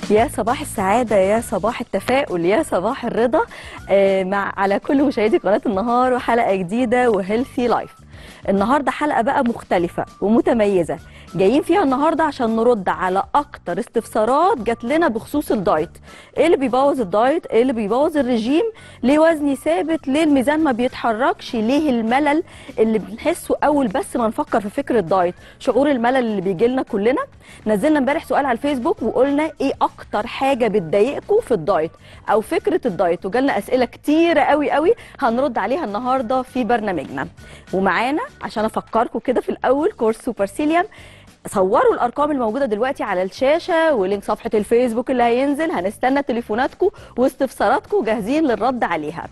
يا صباح السعادة يا صباح التفاؤل يا صباح الرضا آه، مع على كل مشاهدي قناة النهار وحلقة جديدة وهيلثي لايف النهاردة حلقة بقى مختلفة ومتميزة جايين فيها النهاردة عشان نرد على أكتر استفسارات جات لنا بخصوص الدايت إيه اللي بيبوظ الدايت إيه اللي بيبوظ الرجيم ليه وزني ثابت ليه الميزان ما بيتحركش ليه الملل اللي بنحسه أول بس ما نفكر في فكرة دايت شعور الملل اللي بيجي لنا كلنا نزلنا امبارح سؤال على الفيسبوك وقلنا ايه اكتر حاجه بتضايقكم في الدايت او فكره الدايت وجالنا اسئله كتيره قوي قوي هنرد عليها النهارده في برنامجنا ومعانا عشان افكركم كده في الاول كورس سوبر سيليوم صوروا الارقام الموجوده دلوقتي على الشاشه ولينك صفحه الفيسبوك اللي هينزل هنستنى تليفوناتكم واستفساراتكم جاهزين للرد عليها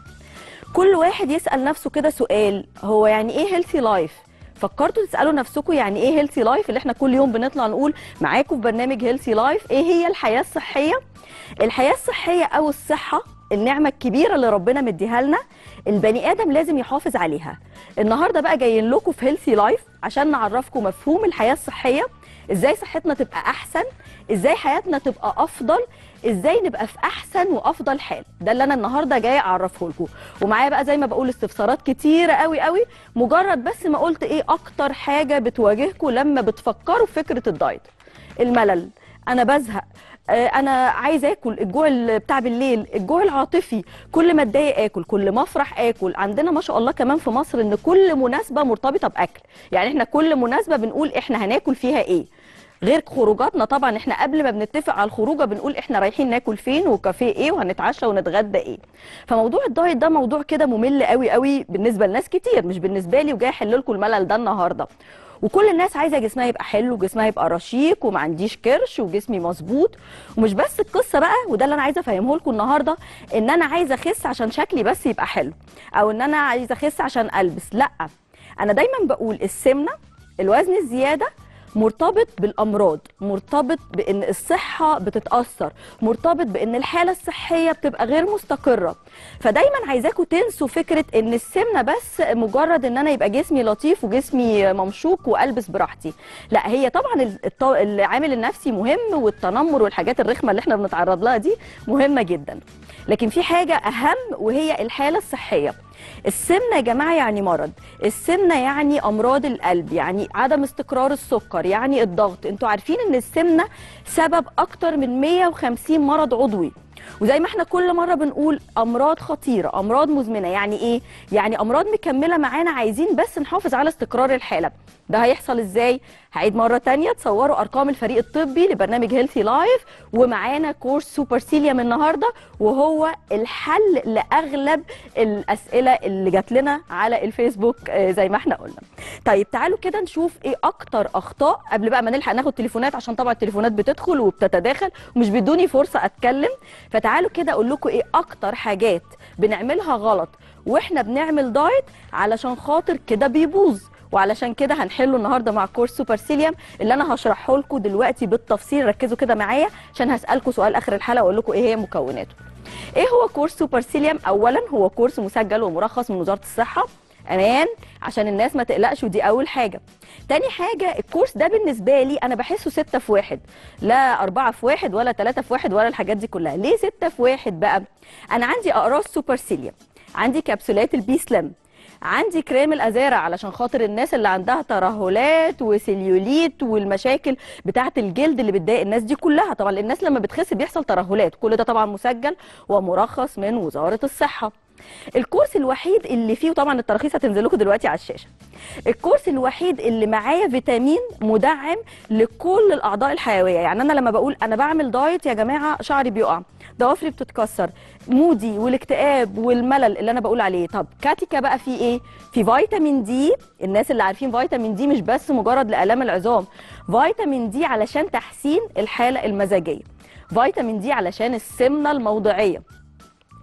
كل واحد يسال نفسه كده سؤال هو يعني ايه هيلثي لايف فكرتوا تسالوا نفسكم يعني ايه هيلثي لايف اللي احنا كل يوم بنطلع نقول معاكم في برنامج هيلثي لايف ايه هي الحياه الصحيه الحياه الصحيه او الصحه النعمه الكبيره اللي ربنا مديها لنا البني ادم لازم يحافظ عليها النهارده بقى جايين لكم في هيلثي لايف عشان نعرفكم مفهوم الحياه الصحيه ازاي صحتنا تبقى احسن ازاي حياتنا تبقى افضل ازاي نبقى في احسن وافضل حال ده اللي انا النهارده جايه اعرفه لكم ومعايا بقى زي ما بقول استفسارات كتيره قوي قوي مجرد بس ما قلت ايه اكتر حاجه بتواجهكم لما بتفكروا في فكره الدايت الملل انا بزهق آه، انا عايز اكل الجوع ال- بتاع بالليل الجوع العاطفي كل ما اتضايق اكل كل ما افرح اكل عندنا ما شاء الله كمان في مصر ان كل مناسبه مرتبطه باكل يعني احنا كل مناسبه بنقول احنا هناكل فيها ايه غير خروجاتنا طبعا احنا قبل ما بنتفق على الخروجه بنقول احنا رايحين ناكل فين وكافيه ايه وهنتعشى ونتغدى ايه فموضوع الدايت ده موضوع كده ممل قوي قوي بالنسبه لناس كتير مش بالنسبه لي وجاي احل لكم الملل ده النهارده وكل الناس عايزه جسمها يبقى حلو وجسمها يبقى رشيق وما عنديش كرش وجسمي مظبوط ومش بس القصه بقى وده اللي انا عايزه افهمه لكم النهارده ان انا عايزه اخس عشان شكلي بس يبقى حلو او ان انا عايزه اخس عشان البس لا انا دايما بقول السمنه الوزن الزياده مرتبط بالامراض مرتبط بان الصحه بتتاثر مرتبط بان الحاله الصحيه بتبقى غير مستقره فدايما عايزاكم تنسوا فكره ان السمنه بس مجرد ان انا يبقى جسمي لطيف وجسمي ممشوق والبس براحتي لا هي طبعا الط- العامل النفسي مهم والتنمر والحاجات الرخمه اللي احنا بنتعرض لها دي مهمه جدا لكن في حاجه اهم وهي الحاله الصحيه السمنه يا جماعه يعني مرض السمنه يعني امراض القلب يعني عدم استقرار السكر يعني الضغط انتوا عارفين ان السمنه سبب اكتر من 150 مرض عضوي وزي ما احنا كل مره بنقول امراض خطيره امراض مزمنه يعني ايه يعني امراض مكمله معانا عايزين بس نحافظ على استقرار الحاله ده هيحصل ازاي هعيد مره تانية تصوروا ارقام الفريق الطبي لبرنامج هيلثي لايف ومعانا كورس سوبر سيليوم النهارده وهو الحل لاغلب الاسئله اللي جات لنا على الفيسبوك آه، زي ما احنا قلنا طيب تعالوا كده نشوف ايه اكتر اخطاء قبل بقى ما نلحق ناخد تليفونات عشان طبعا التليفونات بتدخل وبتتداخل ومش بيدوني فرصه اتكلم فتعالوا كده اقول لكم ايه اكتر حاجات بنعملها غلط واحنا بنعمل دايت علشان خاطر كده بيبوظ وعلشان كده هنحله النهارده مع كورس سوبر سيليوم اللي انا هشرحه لكم دلوقتي بالتفصيل ركزوا كده معايا عشان هسالكم سؤال اخر الحلقه واقول لكم ايه هي مكوناته ايه هو كورس سوبر سيليوم اولا هو كورس مسجل ومرخص من وزاره الصحه امان عشان الناس ما تقلقش ودي اول حاجه تاني حاجه الكورس ده بالنسبه لي انا بحسه ستة في واحد لا أربعة في واحد ولا ثلاثة في واحد ولا الحاجات دي كلها ليه ستة في واحد بقى انا عندي اقراص سوبر سيليوم عندي كبسولات البي سلام عندي كريم الازارع علشان خاطر الناس اللي عندها ترهلات وسليوليت والمشاكل بتاعه الجلد اللي بتضايق الناس دي كلها طبعا الناس لما بتخس بيحصل ترهلات كل ده طبعا مسجل ومرخص من وزاره الصحه الكورس الوحيد اللي فيه وطبعا التراخيص هتنزل لكم دلوقتي على الشاشه الكورس الوحيد اللي معايا فيتامين مدعم لكل الاعضاء الحيويه يعني انا لما بقول انا بعمل دايت يا جماعه شعري بيقع ضوافري بتتكسر مودي والاكتئاب والملل اللي انا بقول عليه طب كاتيكا بقى في ايه في فيتامين دي الناس اللي عارفين فيتامين دي مش بس مجرد لالام العظام فيتامين دي علشان تحسين الحاله المزاجيه فيتامين دي علشان السمنه الموضعيه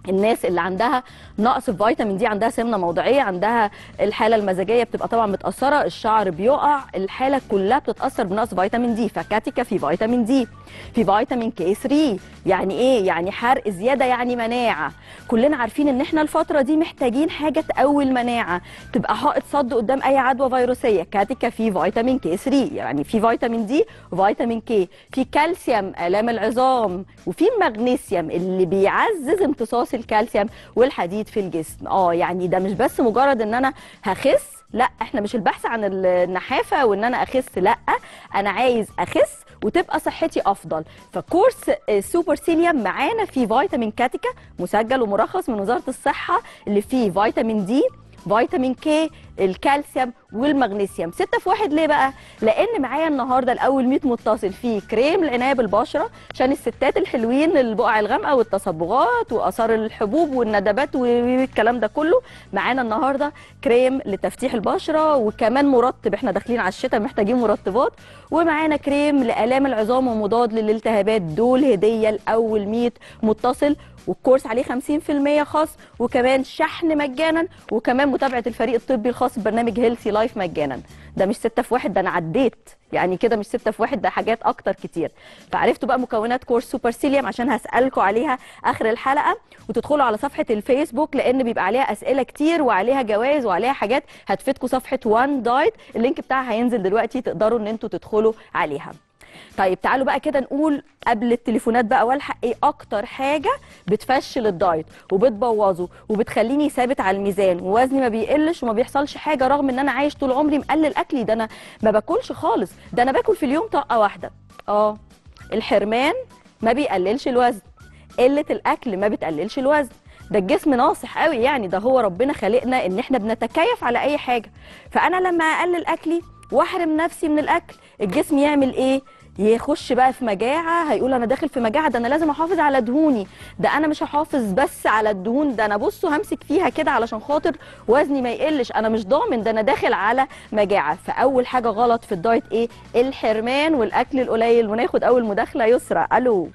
الناس اللي عندها نقص في فيتامين دي عندها سمنه موضعيه عندها الحاله المزاجيه بتبقى طبعا متاثره الشعر بيقع الحاله كلها بتتاثر بنقص فيتامين دي فكاتيكا في فيتامين دي في فيتامين كي 3 يعني ايه يعني حرق زياده يعني مناعه كلنا عارفين ان احنا الفتره دي محتاجين حاجه تقوي المناعه تبقى حائط صد قدام اي عدوى فيروسيه كاتيكا في فيتامين كي 3 يعني في فيتامين دي وفيتامين كي في كالسيوم الام العظام وفي مغنيسيوم اللي بيعزز امتصاص الكالسيوم والحديد في الجسم اه يعني ده مش بس مجرد ان انا هخس لا احنا مش البحث عن النحافه وان انا اخس لا انا عايز اخس وتبقى صحتي افضل فكورس سوبر سيليوم معانا فيه فيتامين كاتيكا مسجل ومرخص من وزاره الصحه اللي فيه فيتامين دي فيتامين كي الكالسيوم والمغنيسيوم ستة في واحد ليه بقى لان معايا النهارده الاول 100 متصل فيه كريم العنايه بالبشره عشان الستات الحلوين البقع الغامقه والتصبغات واثار الحبوب والندبات والكلام ده كله معانا النهارده كريم لتفتيح البشره وكمان مرطب احنا داخلين على الشتاء محتاجين مرطبات ومعانا كريم لالام العظام ومضاد للالتهابات دول هديه لاول 100 متصل والكورس عليه 50% خاص وكمان شحن مجانا وكمان متابعه الفريق الطبي الخاص ببرنامج هيلثي لايف مجانا ده مش ستة في واحد ده انا عديت يعني كده مش ستة في واحد ده حاجات اكتر كتير فعرفتوا بقى مكونات كورس سوبر سيليوم عشان هسالكم عليها اخر الحلقه وتدخلوا على صفحه الفيسبوك لان بيبقى عليها اسئله كتير وعليها جوائز وعليها حاجات هتفيدكم صفحه وان دايت اللينك بتاعها هينزل دلوقتي تقدروا ان انتوا تدخلوا عليها طيب تعالوا بقى كده نقول قبل التليفونات بقى والحق ايه اكتر حاجه بتفشل الدايت وبتبوظه وبتخليني ثابت على الميزان ووزني ما بيقلش وما بيحصلش حاجه رغم ان انا عايش طول عمري مقلل اكلي ده انا ما باكلش خالص ده انا باكل في اليوم طاقه واحده اه الحرمان ما بيقللش الوزن قله الاكل ما بتقللش الوزن ده الجسم ناصح قوي يعني ده هو ربنا خلقنا ان احنا بنتكيف على اي حاجه فانا لما اقلل اكلي واحرم نفسي من الاكل الجسم يعمل ايه يخش بقى في مجاعه هيقول انا داخل في مجاعه ده انا لازم احافظ على دهوني ده انا مش هحافظ بس على الدهون ده انا بصوا همسك فيها كده علشان خاطر وزني ما يقلش انا مش ضامن ده انا داخل على مجاعه فاول حاجه غلط في الدايت ايه الحرمان والاكل القليل وناخد اول مداخله يسرى الو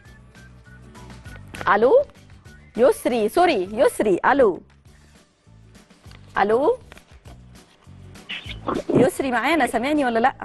الو يسري سوري يسري الو الو يسري معانا سامعني ولا لا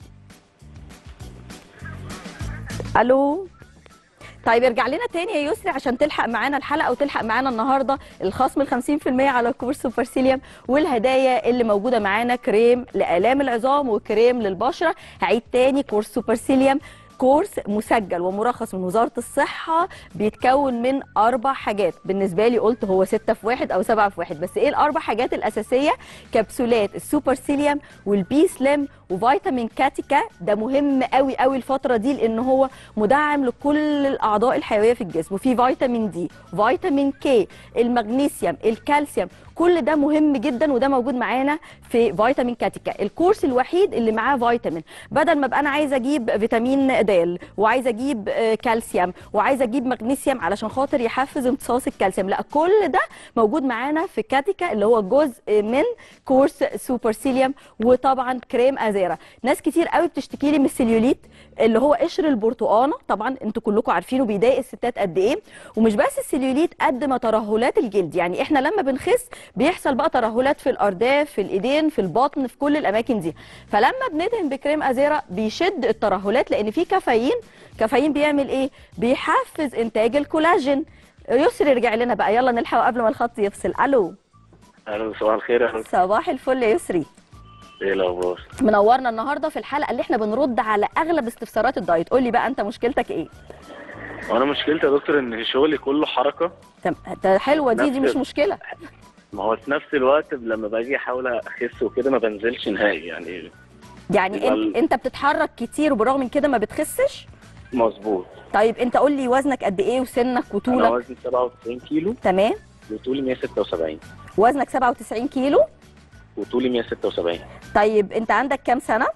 الو طيب ارجع لنا تاني يا يسري عشان تلحق معانا الحلقه وتلحق معانا النهارده الخصم ال 50% على كورس سوبر سيليوم والهدايا اللي موجوده معانا كريم لالام العظام وكريم للبشره هعيد تاني كورس سوبر سيليوم كورس مسجل ومرخص من وزاره الصحه بيتكون من اربع حاجات بالنسبه لي قلت هو ستة في واحد او سبعة في واحد بس ايه الاربع حاجات الاساسيه كبسولات السوبر سيليوم والبي سليم وفيتامين كاتيكا ده مهم قوي قوي الفتره دي لان هو مدعم لكل الاعضاء الحيويه في الجسم وفي فيتامين دي فيتامين كي المغنيسيوم الكالسيوم كل ده مهم جدا وده موجود معانا في فيتامين كاتيكا الكورس الوحيد اللي معاه فيتامين بدل ما ابقى انا عايزه اجيب فيتامين د وعايزه اجيب كالسيوم وعايزه اجيب مغنيسيوم علشان خاطر يحفز امتصاص الكالسيوم لا كل ده موجود معانا في كاتيكا اللي هو جزء من كورس سوبر سيليوم وطبعا كريم ازيرا ناس كتير قوي بتشتكي لي من السليوليت اللي هو قشر البرتقانه طبعا انتوا كلكم عارفينه بيضايق الستات قد ايه ومش بس السليوليت قد ما ترهلات الجلد يعني احنا لما بنخس بيحصل بقى ترهلات في الارداف في الايدين في البطن في كل الاماكن دي فلما بندهن بكريم ازيرا بيشد الترهلات لان في كافيين كافيين بيعمل ايه بيحفز انتاج الكولاجين يسري رجع لنا بقى يلا نلحق قبل ما الخط يفصل الو الو صباح الخير يا حضرتك صباح الفل يا يسري ايه الاخبار منورنا النهارده في الحلقه اللي احنا بنرد على اغلب استفسارات الدايت قول لي بقى انت مشكلتك ايه وانا مشكلتي يا دكتور ان شغلي كله حركه تم- ده حلوه دي دي نفس- مش مشكله ما هو في نفس الوقت لما باجي احاول اخس وكده ما بنزلش نهائي يعني يعني يبقى انت ال- انت بتتحرك كتير وبرغم من كده ما بتخسش مظبوط طيب انت قول لي وزنك قد ايه وسنك انا وطولك وزني 97 كيلو تمام وطولي 176 وزنك 97 كيلو وطولي 176 طيب انت عندك كام سنه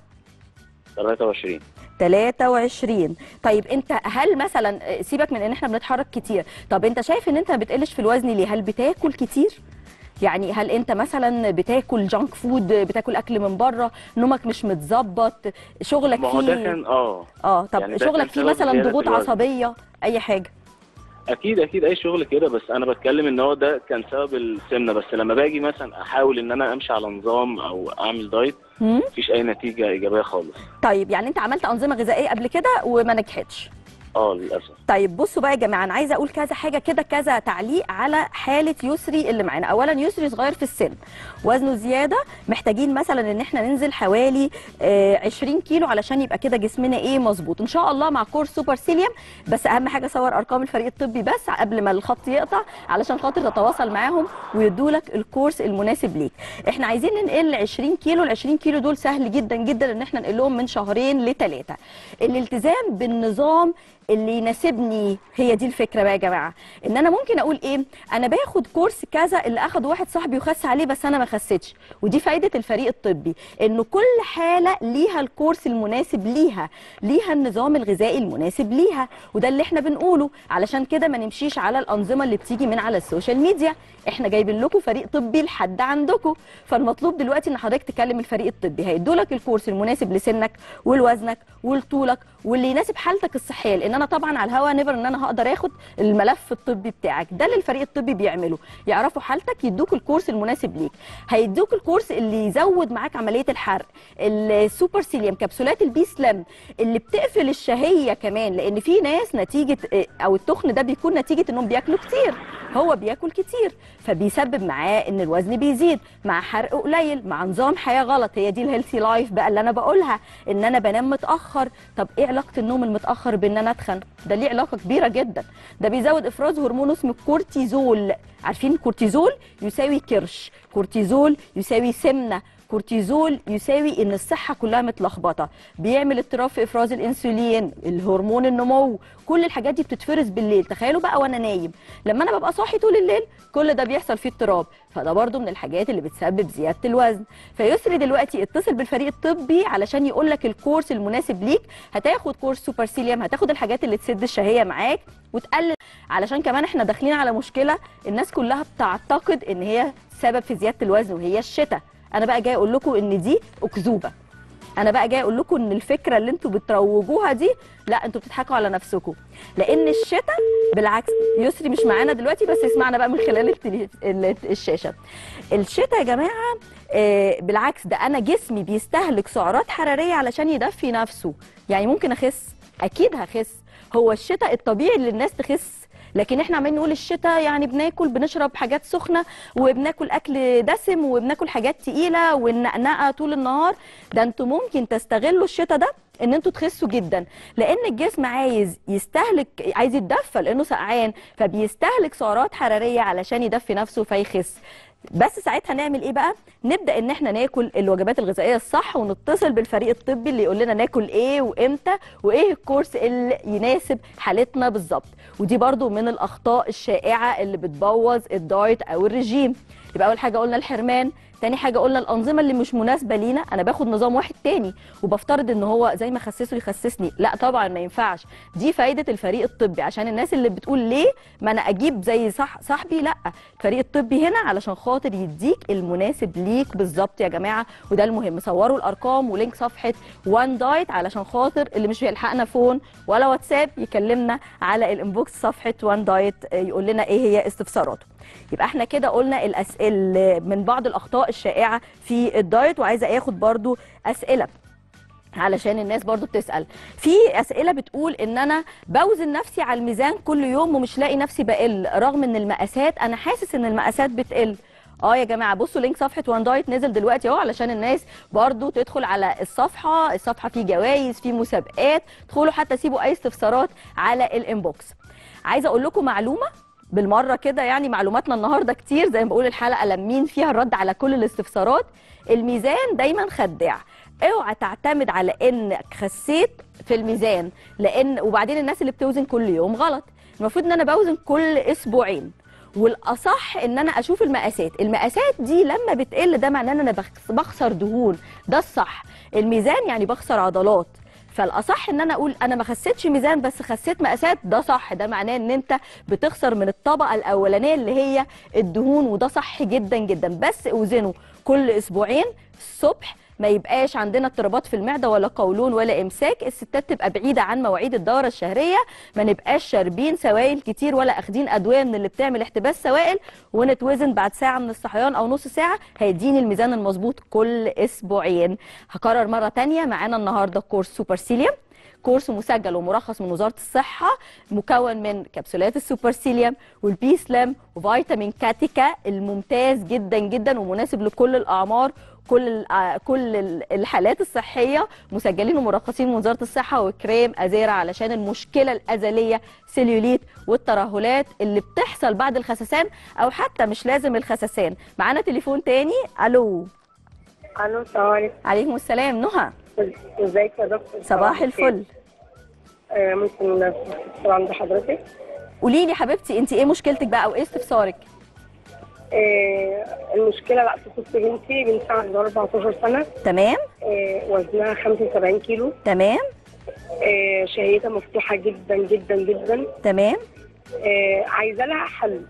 23 23 طيب انت هل مثلا سيبك من ان احنا بنتحرك كتير طب انت شايف ان انت ما بتقلش في الوزن ليه هل بتاكل كتير يعني هل انت مثلا بتاكل جانك فود بتاكل اكل من بره نومك مش متظبط شغلك ما هو ده فيه كان اه اه طب يعني ده شغلك كان فيه سبب مثلا زيادة ضغوط الوزن. عصبيه اي حاجه اكيد اكيد اي شغل كده بس انا بتكلم ان هو ده كان سبب السمنه بس لما باجي مثلا احاول ان انا امشي على نظام او اعمل دايت مم؟ مفيش اي نتيجه ايجابيه خالص طيب يعني انت عملت انظمه غذائيه قبل كده وما نجحتش اه للاسف طيب بصوا بقى يا جماعه انا عايزه اقول كذا حاجه كده كذا تعليق على حاله يسري اللي معانا اولا يسري صغير في السن وزنه زياده محتاجين مثلا ان احنا ننزل حوالي آه 20 كيلو علشان يبقى كده جسمنا ايه مظبوط ان شاء الله مع كورس سوبر سيليوم بس اهم حاجه صور ارقام الفريق الطبي بس قبل ما الخط يقطع علشان خاطر تتواصل معاهم ويدوا لك الكورس المناسب ليك احنا عايزين ننقل 20 كيلو ال 20 كيلو دول سهل جدا جدا ان احنا ننقلهم من شهرين لثلاثه الالتزام بالنظام اللي يناسبني هي دي الفكره بقى يا جماعه ان انا ممكن اقول ايه انا باخد كورس كذا اللي اخده واحد صاحبي وخس عليه بس انا ما خسيتش ودي فايده الفريق الطبي انه كل حاله ليها الكورس المناسب ليها ليها النظام الغذائي المناسب ليها وده اللي احنا بنقوله علشان كده ما نمشيش على الانظمه اللي بتيجي من على السوشيال ميديا احنا جايبين لكم فريق طبي لحد عندكم فالمطلوب دلوقتي ان حضرتك تكلم الفريق الطبي هيدوا لك الكورس المناسب لسنك ولوزنك ولطولك واللي يناسب حالتك الصحيه لان انا طبعا على الهوا نيفر ان انا هقدر اخد الملف الطبي بتاعك ده اللي الفريق الطبي بيعمله يعرفوا حالتك يدوك الكورس المناسب ليك هيدوك الكورس اللي يزود معاك عمليه الحرق السوبر سيليوم كبسولات البي سلام اللي بتقفل الشهيه كمان لان في ناس نتيجه او التخن ده بيكون نتيجه انهم بياكلوا كتير هو بياكل كتير فبيسبب معاه ان الوزن بيزيد مع حرق قليل مع نظام حياه غلط هي دي الهيلثي لايف بقى اللي انا بقولها ان انا بنام متاخر طب ايه علاقه النوم المتاخر بان انا اتخن ده ليه علاقه كبيره جدا ده بيزود افراز هرمون اسمه الكورتيزول عارفين الكورتيزول يساوي كرش كورتيزول يساوي سمنه كورتيزول يساوي ان الصحه كلها متلخبطه بيعمل اضطراب في افراز الانسولين الهرمون النمو كل الحاجات دي بتتفرز بالليل تخيلوا بقى وانا نايم لما انا ببقى صاحي طول الليل كل ده بيحصل فيه اضطراب فده برضو من الحاجات اللي بتسبب زياده الوزن فيسري دلوقتي اتصل بالفريق الطبي علشان يقول لك الكورس المناسب ليك هتاخد كورس سوبر سيليوم هتاخد الحاجات اللي تسد الشهيه معاك وتقلل علشان كمان احنا داخلين على مشكله الناس كلها بتعتقد ان هي سبب في زياده الوزن وهي الشتاء انا بقى جاي اقول لكم ان دي اكذوبه انا بقى جاي اقول لكم ان الفكره اللي انتوا بتروجوها دي لا انتوا بتضحكوا على نفسكم لان الشتاء بالعكس يسري مش معانا دلوقتي بس يسمعنا بقى من خلال التلي... ال- الشاشه الشتاء يا جماعه آه، بالعكس ده انا جسمي بيستهلك سعرات حراريه علشان يدفي نفسه يعني ممكن اخس اكيد هخس هو الشتاء الطبيعي اللي الناس تخس لكن احنا عمالين نقول الشتاء يعني بناكل بنشرب حاجات سخنه وبناكل اكل دسم وبناكل حاجات تقيله والنقنقه طول النهار ده انتوا ممكن تستغلوا الشتاء ده ان انتوا تخسوا جدا لان الجسم عايز يستهلك عايز يتدفى لانه سقعان فبيستهلك سعرات حراريه علشان يدفي نفسه فيخس بس ساعتها نعمل ايه بقى نبدا ان احنا ناكل الوجبات الغذائيه الصح ونتصل بالفريق الطبي اللي يقول لنا ناكل ايه وامتى وايه الكورس اللي يناسب حالتنا بالظبط ودي برضو من الاخطاء الشائعه اللي بتبوظ الدايت او الرجيم يبقى اول حاجه قلنا الحرمان تاني حاجه قلنا الانظمه اللي مش مناسبه لينا انا باخد نظام واحد تاني وبفترض ان هو زي ما خسسه يخسسني لا طبعا ما ينفعش دي فايده الفريق الطبي عشان الناس اللي بتقول ليه ما انا اجيب زي صح صاحبي لا الفريق الطبي هنا علشان خاطر يديك المناسب ليك بالظبط يا جماعه وده المهم صوروا الارقام ولينك صفحه وان دايت علشان خاطر اللي مش بيلحقنا فون ولا واتساب يكلمنا على الانبوكس صفحه وان دايت يقول لنا ايه هي استفساراته يبقى احنا كده قلنا الاسئله من بعض الاخطاء الشائعه في الدايت وعايزه اخد برضو اسئله علشان الناس برضو بتسأل في أسئلة بتقول إن أنا بوزن نفسي على الميزان كل يوم ومش لاقي نفسي بقل رغم إن المقاسات أنا حاسس إن المقاسات بتقل اه يا جماعه بصوا لينك صفحه وان دايت نزل دلوقتي اهو علشان الناس برضو تدخل على الصفحه الصفحه فيه جوائز فيه مسابقات ادخلوا حتى سيبوا اي استفسارات على الانبوكس عايزه اقول لكم معلومه بالمره كده يعني معلوماتنا النهارده كتير زي ما بقول الحلقه لمين فيها الرد على كل الاستفسارات الميزان دايما خداع اوعى تعتمد على انك خسيت في الميزان لان وبعدين الناس اللي بتوزن كل يوم غلط المفروض ان انا بوزن كل اسبوعين والاصح ان انا اشوف المقاسات المقاسات دي لما بتقل ده معناه ان انا بخ- بخسر دهون ده الصح الميزان يعني بخسر عضلات فالاصح ان انا اقول انا ما خسيتش ميزان بس خسيت مقاسات ده صح ده معناه ان انت بتخسر من الطبقه الاولانيه اللي هي الدهون وده صح جدا جدا بس اوزنه كل اسبوعين الصبح ما يبقاش عندنا اضطرابات في المعده ولا قولون ولا امساك الستات تبقى بعيده عن مواعيد الدوره الشهريه ما نبقاش شاربين سوائل كتير ولا اخدين ادويه من اللي بتعمل احتباس سوائل ونتوزن بعد ساعه من الصحيان او نص ساعه هيديني الميزان المظبوط كل اسبوعين هكرر مره تانية معانا النهارده كورس سوبر سيليوم كورس مسجل ومرخص من وزاره الصحه مكون من كبسولات السوبر سيليوم والبي سلام وفيتامين كاتيكا الممتاز جدا جدا ومناسب لكل الاعمار كل ال- آه، كل ال- الحالات الصحيه مسجلين ومرخصين من وزاره الصحه وكريم ازيرا علشان المشكله الازليه سيليوليت والترهلات اللي بتحصل بعد الخسسان او حتى مش لازم الخسسان معانا تليفون تاني الو الو السلام عليكم عليكم السلام نهى ازيك يا دكتور صباح الفل آه ممكن استفسر عند حضرتك قولي لي حبيبتي انت ايه مشكلتك بقى او ايه استفسارك آه المشكله لا في خصوص بنتي بنتي عندها 14 سنه تمام آه وزنها 75 كيلو تمام آه شهيتها مفتوحه جدا جدا جدا تمام آه عايزه لها حل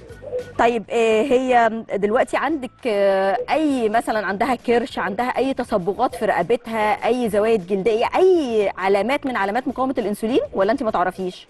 طيب آه، هي دلوقتي عندك آه، اي مثلا عندها كرش عندها اي تصبغات في رقبتها اي زوايد جلديه اي علامات من علامات مقاومه الانسولين ولا انت ما تعرفيش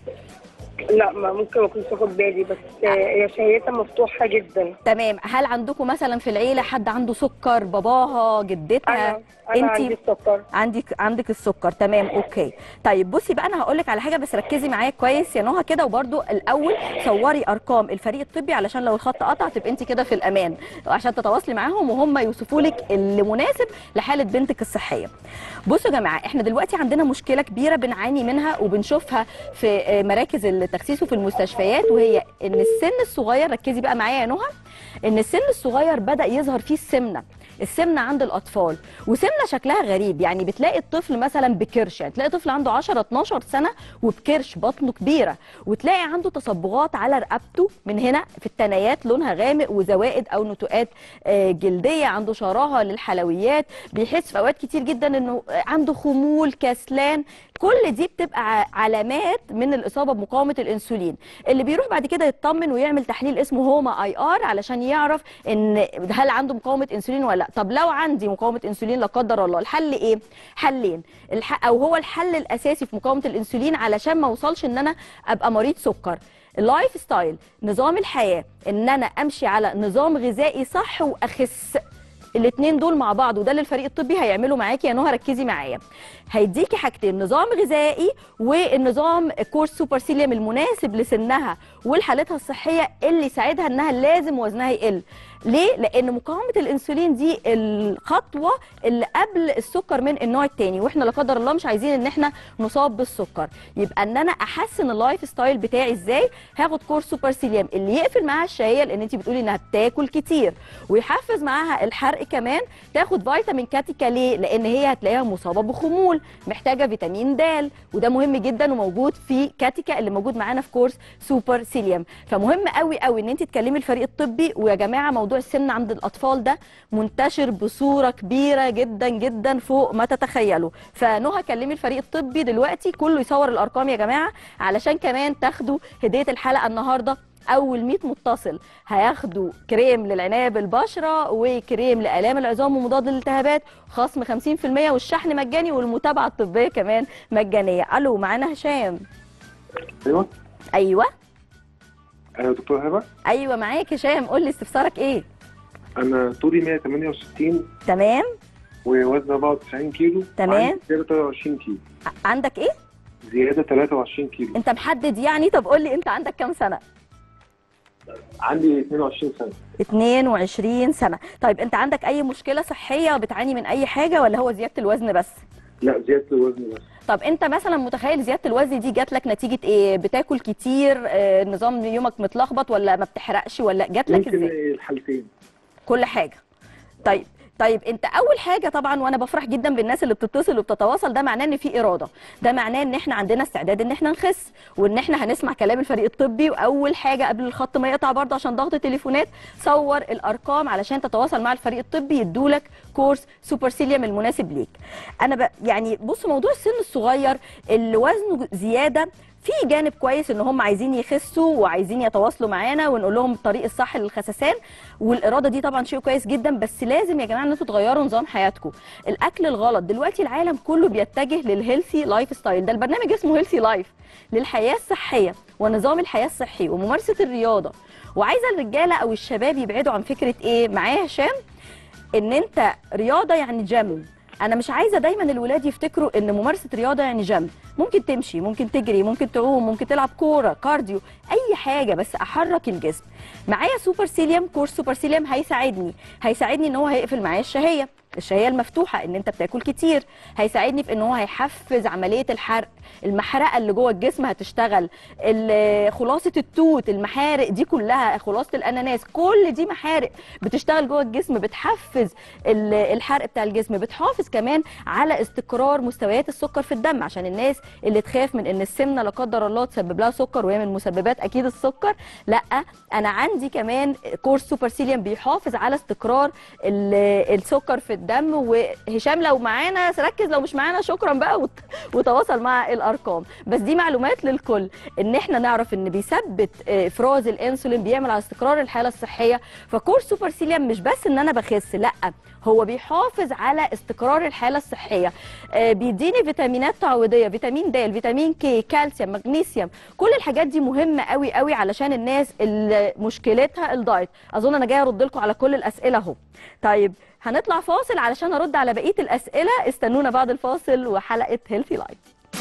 لا ما ممكن ما كنتش اخد بالي بس آه هي شهيتها مفتوحه جدا تمام هل عندكم مثلا في العيله حد عنده سكر باباها جدتها انا انا عندي انت السكر عندك عندك السكر تمام اوكي طيب بصي بقى انا هقول لك على حاجه بس ركزي معايا كويس يا نهى كده وبرده الاول صوري ارقام الفريق الطبي علشان لو الخط قطع تبقى انت كده في الامان عشان تتواصلي معاهم وهم يوصفوا لك اللي مناسب لحاله بنتك الصحيه بصوا يا جماعه احنا دلوقتي عندنا مشكله كبيره بنعاني منها وبنشوفها في آه، مراكز التخسيس وفي المستشفيات وهي ان السن الصغير ركزي بقى معايا يا نهى ان السن الصغير بدا يظهر فيه السمنه السمنه عند الاطفال وسمنه شكلها غريب يعني بتلاقي الطفل مثلا بكرش يعني تلاقي طفل عنده 10 12 سنه وبكرش بطنه كبيره وتلاقي عنده تصبغات على رقبته من هنا في الثنايات لونها غامق وزوائد او نتوءات آه، جلديه عنده شراهه للحلويات بيحس في اوقات كتير جدا انه عنده خمول كسلان كل دي بتبقى ع- علامات من الاصابه بمقاومه الانسولين اللي بيروح بعد كده يطمن ويعمل تحليل اسمه هوما اي ار علشان يعرف ان هل عنده مقاومه انسولين ولا لا طب لو عندي مقاومه انسولين لا قدر الله الحل ايه حلين الح... او هو الحل الاساسي في مقاومه الانسولين علشان ما اوصلش ان انا ابقى مريض سكر اللايف ستايل نظام الحياه ان انا امشي على نظام غذائي صح واخس الاثنين دول مع بعض وده اللي الفريق الطبي هيعمله معاكي يا نهى ركزي معايا هيديكي حاجتين نظام غذائي والنظام كورس سوبر سيليوم المناسب لسنها ولحالتها الصحيه اللي يساعدها انها لازم وزنها يقل ليه لان مقاومه الانسولين دي الخطوه اللي قبل السكر من النوع الثاني واحنا لا قدر الله مش عايزين ان احنا نصاب بالسكر يبقى ان انا احسن اللايف ستايل بتاعي ازاي هاخد كورس سوبر سيليوم اللي يقفل معاها الشهيه لان انت بتقولي انها بتاكل كتير ويحفز معاها الحرق كمان تاخد فيتامين كاتيكا ليه لان هي هتلاقيها مصابه بخمول محتاجه فيتامين د وده مهم جدا وموجود في كاتيكا اللي موجود معانا في كورس سوبر سيليوم فمهم قوي قوي ان انت تكلمي الفريق الطبي ويا جماعه موضوع السن عند الاطفال ده منتشر بصوره كبيره جدا جدا فوق ما تتخيلوا فنهى كلمي الفريق الطبي دلوقتي كله يصور الارقام يا جماعه علشان كمان تاخدوا هديه الحلقه النهارده اول 100 متصل هياخدوا كريم للعنايه بالبشره وكريم لالام العظام ومضاد للالتهابات خصم 50% والشحن مجاني والمتابعه الطبيه كمان مجانيه الو معانا هشام ايوه ايوه ايوه دكتور هبه ايوه معاك هشام قول لي استفسارك ايه انا طولي 168 تمام ووزني 94 كيلو تمام. وعندي زياده 23 كيلو ع- عندك ايه زياده 23 كيلو انت محدد يعني طب قول لي انت عندك كام سنه عندي 22 سنه 22 سنه طيب انت عندك اي مشكله صحيه بتعاني من اي حاجه ولا هو زياده الوزن بس لا زياده الوزن بس طب انت مثلا متخيل زياده الوزن دي جات لك نتيجه ايه بتاكل كتير آه، نظام يومك متلخبط ولا ما بتحرقش ولا جات لك يمكن ازاي الحالتين كل حاجه طيب طيب انت اول حاجه طبعا وانا بفرح جدا بالناس اللي بتتصل وبتتواصل ده معناه ان في اراده ده معناه ان احنا عندنا استعداد ان احنا نخس وان احنا هنسمع كلام الفريق الطبي واول حاجه قبل الخط ما يقطع برضه عشان ضغط التليفونات صور الارقام علشان تتواصل مع الفريق الطبي يدولك كورس سوبر سيليوم المناسب ليك انا ب... يعني بص موضوع السن الصغير اللي وزنه زياده في جانب كويس ان هم عايزين يخسوا وعايزين يتواصلوا معانا ونقول لهم الطريق الصح للخسسان والاراده دي طبعا شيء كويس جدا بس لازم يا جماعه ان انتوا تغيروا نظام حياتكم الاكل الغلط دلوقتي العالم كله بيتجه للهيلثي لايف ستايل ده البرنامج اسمه هيلثي لايف للحياه الصحيه ونظام الحياه الصحي وممارسه الرياضه وعايزه الرجاله او الشباب يبعدوا عن فكره ايه معايا هشام ان انت رياضه يعني جيم انا مش عايزه دايما الولاد يفتكروا ان ممارسه رياضه يعني جيم ممكن تمشي ممكن تجري ممكن تعوم ممكن تلعب كوره كارديو اي حاجه بس احرك الجسم معايا سوبر سيليوم كورس سوبر سيليوم هيساعدني هيساعدني ان هو هيقفل معايا الشهيه الشهيه المفتوحه ان انت بتاكل كتير هيساعدني في ان هو هيحفز عمليه الحرق المحرقه اللي جوه الجسم هتشتغل ال- خلاصه التوت المحارق دي كلها خلاصه الاناناس كل دي محارق بتشتغل جوه الجسم بتحفز ال- الحرق بتاع الجسم بتحافظ كمان على استقرار مستويات السكر في الدم عشان الناس اللي تخاف من ان السمنه لا قدر الله تسبب لها سكر وهي من مسببات اكيد السكر لا انا عندي كمان كورس سوبر سيليوم بيحافظ على استقرار ال- السكر في الدم وهشام لو معانا ركز لو مش معانا شكرا بقى وت- وتواصل مع الارقام بس دي معلومات للكل ان احنا نعرف ان بيثبت آه، افراز الانسولين بيعمل على استقرار الحاله الصحيه فكورس سوبر سيليوم مش بس ان انا بخس لا هو بيحافظ على استقرار الحاله الصحيه آه، بيديني فيتامينات تعويضيه فيتامين د فيتامين كي كالسيوم مغنيسيوم كل الحاجات دي مهمه قوي قوي علشان الناس اللي مشكلتها الدايت اظن انا جايه ارد لكم على كل الاسئله اهو طيب هنطلع فاصل علشان ارد على بقيه الاسئله استنونا بعد الفاصل وحلقه هيلثي لايف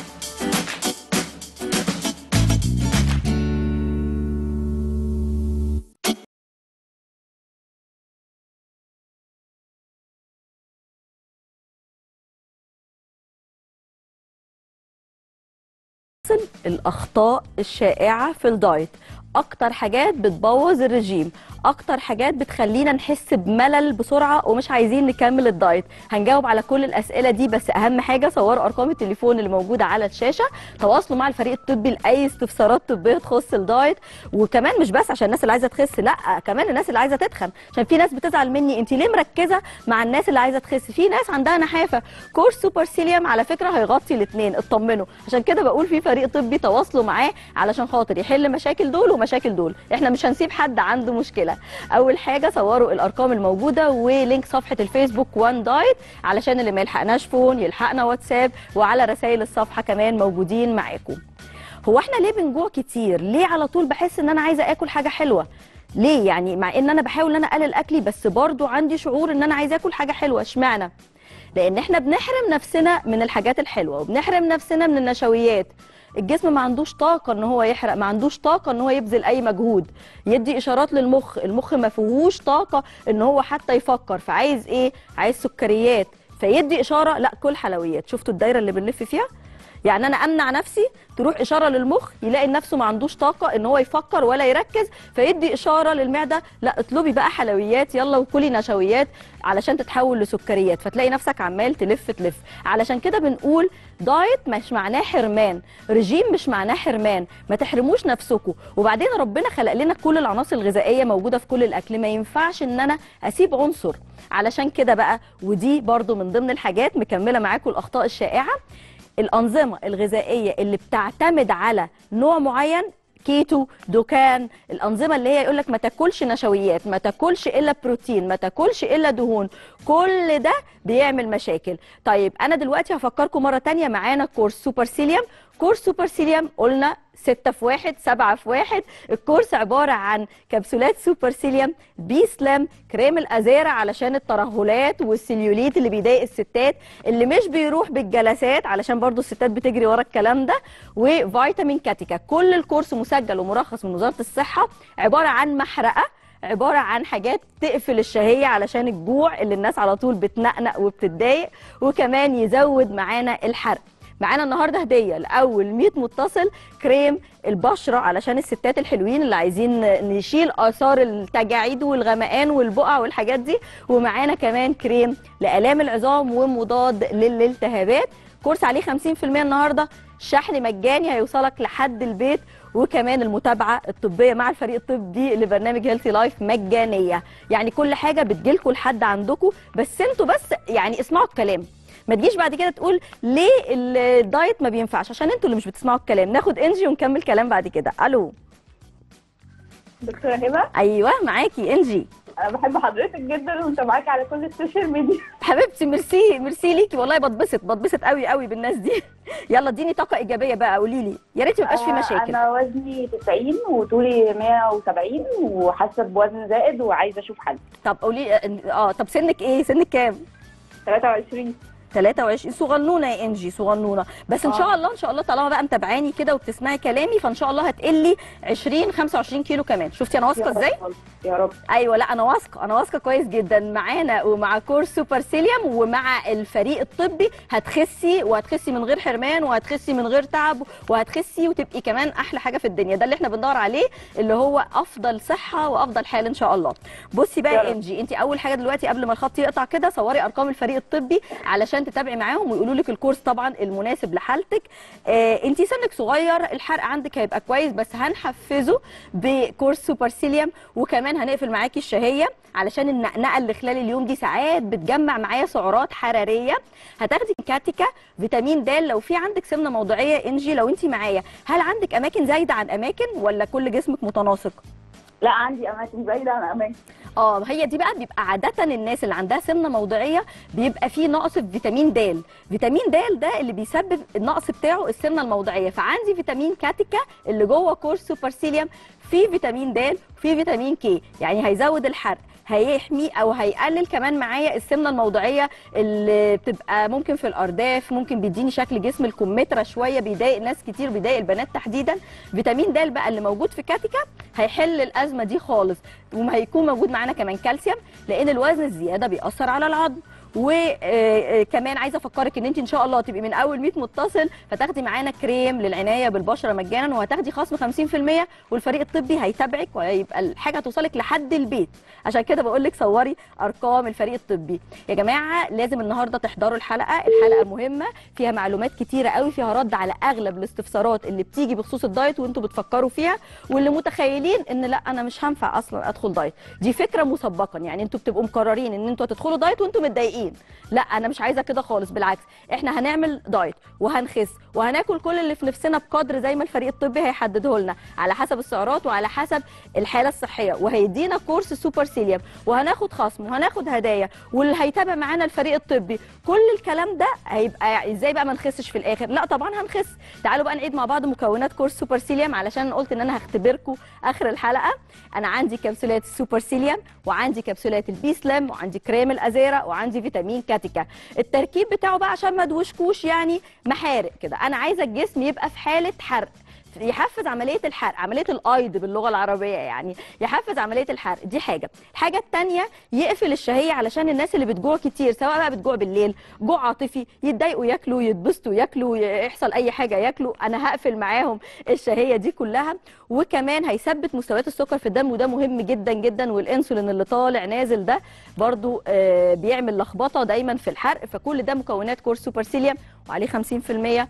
الاخطاء الشائعه في الدايت اكتر حاجات بتبوظ الرجيم اكتر حاجات بتخلينا نحس بملل بسرعه ومش عايزين نكمل الدايت هنجاوب على كل الاسئله دي بس اهم حاجه صوروا ارقام التليفون اللي موجوده على الشاشه تواصلوا مع الفريق الطبي لاي استفسارات طبيه تخص الدايت وكمان مش بس عشان الناس اللي عايزه تخس لا كمان الناس اللي عايزه تتخن عشان في ناس بتزعل مني انت ليه مركزه مع الناس اللي عايزه تخس في ناس عندها نحافه كورس سوبر سيليوم على فكره هيغطي الاثنين اطمنوا عشان كده بقول في فريق طبي تواصلوا معاه علشان خاطر يحل مشاكل دول ومشاكل دول احنا مش هنسيب حد عنده مشكله اول حاجه صوروا الارقام الموجوده ولينك صفحه الفيسبوك وان دايت علشان اللي ما يلحقناش فون يلحقنا واتساب وعلى رسائل الصفحه كمان موجودين معاكم هو احنا ليه بنجوع كتير ليه على طول بحس ان انا عايزه اكل حاجه حلوه ليه يعني مع ان انا بحاول ان انا اقلل اكلي بس برضو عندي شعور ان انا عايزه اكل حاجه حلوه اشمعنى لان احنا بنحرم نفسنا من الحاجات الحلوه وبنحرم نفسنا من النشويات الجسم ما عندوش طاقه ان هو يحرق ما عندوش طاقه ان هو يبذل اي مجهود يدي اشارات للمخ المخ ما فيهوش طاقه ان هو حتى يفكر فعايز ايه عايز سكريات فيدي اشاره لا كل حلويات شفتوا الدايره اللي بنلف فيها يعني انا امنع نفسي تروح اشاره للمخ يلاقي نفسه ما عندوش طاقه ان هو يفكر ولا يركز فيدي اشاره للمعده لا اطلبي بقى حلويات يلا وكلي نشويات علشان تتحول لسكريات فتلاقي نفسك عمال تلف تلف علشان كده بنقول دايت مش معناه حرمان رجيم مش معناه حرمان ما تحرموش نفسكم وبعدين ربنا خلق لنا كل العناصر الغذائيه موجوده في كل الاكل ما ينفعش ان انا اسيب عنصر علشان كده بقى ودي برضو من ضمن الحاجات مكمله معاكم الاخطاء الشائعه الانظمه الغذائيه اللي بتعتمد على نوع معين كيتو دوكان الانظمه اللي هي يقول لك ما تاكلش نشويات ما تاكلش الا بروتين ما تاكلش الا دهون كل ده بيعمل مشاكل طيب انا دلوقتي هفكركم مره تانية معانا كورس سوبر سيليوم كورس سوبر سيليوم قلنا ستة في واحد سبعة في واحد الكورس عبارة عن كبسولات سوبر سيليوم بي سلام كريم الأزارة علشان الترهلات والسليوليت اللي بيضايق الستات اللي مش بيروح بالجلسات علشان برضو الستات بتجري ورا الكلام ده وفيتامين كاتيكا كل الكورس مسجل ومرخص من وزارة الصحة عبارة عن محرقة عبارة عن حاجات تقفل الشهية علشان الجوع اللي الناس على طول بتنقنق وبتتضايق وكمان يزود معانا الحرق معانا النهارده هديه لاول 100 متصل كريم البشره علشان الستات الحلوين اللي عايزين نشيل اثار التجاعيد والغمقان والبقع والحاجات دي ومعانا كمان كريم لالام العظام ومضاد للالتهابات كورس عليه 50% النهارده شحن مجاني هيوصلك لحد البيت وكمان المتابعه الطبيه مع الفريق الطبي لبرنامج هيلثي لايف مجانيه يعني كل حاجه بتجيلكم لحد عندكم بس انتوا بس يعني اسمعوا الكلام ما تجيش بعد كده تقول ليه الدايت ما بينفعش عشان انتوا اللي مش بتسمعوا الكلام ناخد انجي ونكمل كلام بعد كده الو دكتورة هبة ايوه معاكي انجي أنا بحب حضرتك جدا ومتابعاكي على كل السوشيال ميديا حبيبتي ميرسي ميرسي ليكي والله بتبسط بتبسط قوي قوي بالناس دي يلا اديني طاقه ايجابيه بقى قولي لي يا ريت ما يبقاش في آه، مشاكل أنا وزني 90 وطولي 170 وحاسة بوزن زائد وعايزة أشوف حل طب قولي اه طب سنك ايه سنك كام 23 23 صغنونه يا انجي صغنونه بس ان آه. شاء الله ان شاء الله طالما بقى متابعاني كده وبتسمعي كلامي فان شاء الله هتقلي 20 25 كيلو كمان شفتي انا واثقه يا رب ازاي والله، يا رب ايوه لا انا واثقه انا واثقه كويس جدا معانا ومع كورس سوبر سيليوم ومع الفريق الطبي هتخسي وهتخسي من غير حرمان وهتخسي من غير تعب وهتخسي وتبقي كمان احلى حاجه في الدنيا ده اللي احنا بندور عليه اللي هو افضل صحه وافضل حال ان شاء الله بصي بقى يا يا رب. انجي انت اول حاجه دلوقتي قبل ما الخط يقطع كده صوري ارقام الفريق الطبي علشان تتابعي معاهم ويقولوا لك الكورس طبعا المناسب لحالتك آه انت سنك صغير الحرق عندك هيبقى كويس بس هنحفزه بكورس سوبر سيليوم وكمان هنقفل معاكي الشهيه علشان النقنقه اللي خلال اليوم دي ساعات بتجمع معايا سعرات حراريه هتاخدي كاتيكا فيتامين د لو في عندك سمنه موضعيه انجي لو انت معايا هل عندك اماكن زايده عن اماكن ولا كل جسمك متناسق لا عندي أماكن بعيدة عن أماكن اه هي دي بقى بيبقى عادة الناس اللي عندها سمنة موضعية بيبقى فيه نقص في فيتامين د فيتامين د ده اللي بيسبب النقص بتاعه السمنة الموضعية فعندي فيتامين كاتيكا اللي جوه كورس سوبر سيليوم فيه فيتامين د وفيه فيتامين كي يعني هيزود الحرق هيحمي او هيقلل كمان معايا السمنه الموضعيه اللي بتبقى ممكن في الارداف ممكن بيديني شكل جسم الكمثرى شويه بيضايق ناس كتير بيضايق البنات تحديدا فيتامين د بقى اللي موجود في كاتيكا هيحل الازمه دي خالص وهيكون موجود معانا كمان كالسيوم لان الوزن الزياده بيأثر على العظم وكمان عايزه افكرك ان انت ان شاء الله تبقي من اول 100 متصل فتاخدي معانا كريم للعنايه بالبشره مجانا وهتاخدي خصم 50% والفريق الطبي هيتابعك وهيبقى الحاجه توصلك لحد البيت عشان كده بقول لك صوري ارقام الفريق الطبي يا جماعه لازم النهارده تحضروا الحلقه الحلقه مهمه فيها معلومات كتيره قوي فيها رد على اغلب الاستفسارات اللي بتيجي بخصوص الدايت وانتوا بتفكروا فيها واللي متخيلين ان لا انا مش هنفع اصلا ادخل دايت دي فكره مسبقا يعني انتوا بتبقوا مقررين ان انتوا هتدخلوا دايت وانتوا متضايقين لا انا مش عايزه كده خالص بالعكس احنا هنعمل دايت وهنخس وهناكل كل اللي في نفسنا بقدر زي ما الفريق الطبي هيحدده لنا على حسب السعرات وعلى حسب الحاله الصحيه وهيدينا كورس سوبر سيليوم وهناخد خصم وهناخد هدايا واللي هيتابع معانا الفريق الطبي كل الكلام ده هيبقى ازاي بقى ما نخسش في الاخر لا طبعا هنخس تعالوا بقى نعيد مع بعض مكونات كورس سوبر سيليوم علشان أنا قلت ان انا هختبركم اخر الحلقه انا عندي كبسولات السوبر سيليوم وعندي كبسولات البي سلام وعندي كريم الازيرا وعندي فيتامين كاتيكا التركيب بتاعه بقى عشان ما ادوشكوش يعني محارق كده انا عايزه الجسم يبقى في حاله حرق يحفز عمليه الحرق عمليه الايض باللغه العربيه يعني يحفز عمليه الحرق دي حاجه الحاجه الثانيه يقفل الشهيه علشان الناس اللي بتجوع كتير سواء بقى بتجوع بالليل جوع عاطفي يتضايقوا ياكلوا يتبسطوا ياكلوا يحصل اي حاجه ياكلوا انا هقفل معاهم الشهيه دي كلها وكمان هيثبت مستويات السكر في الدم وده مهم جدا جدا والانسولين اللي طالع نازل ده برضو آه، بيعمل لخبطه دايما في الحرق فكل ده مكونات كورس سوبر سيليوم وعليه 50%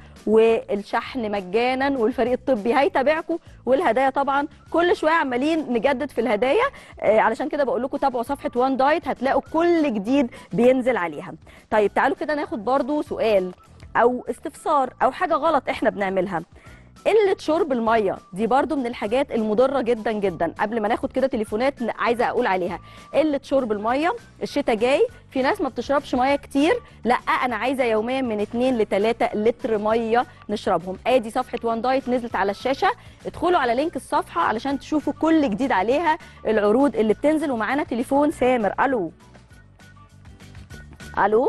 والشحن مجانا والفريق الطبي هيتابعكم والهدايا طبعا كل شويه عمالين نجدد في الهدايا آه، علشان كده بقول لكم تابعوا صفحه وان دايت هتلاقوا كل جديد بينزل عليها طيب تعالوا كده ناخد برضو سؤال او استفسار او حاجه غلط احنا بنعملها قله شرب الميه دي برضو من الحاجات المضره جدا جدا قبل ما ناخد كده تليفونات عايزه اقول عليها قله شرب الميه الشتاء جاي في ناس ما بتشربش ميه كتير لا انا عايزه يوميا من 2 ل 3 لتر ميه نشربهم ادي صفحه وان دايت نزلت على الشاشه ادخلوا على لينك الصفحه علشان تشوفوا كل جديد عليها العروض اللي بتنزل ومعانا تليفون سامر الو الو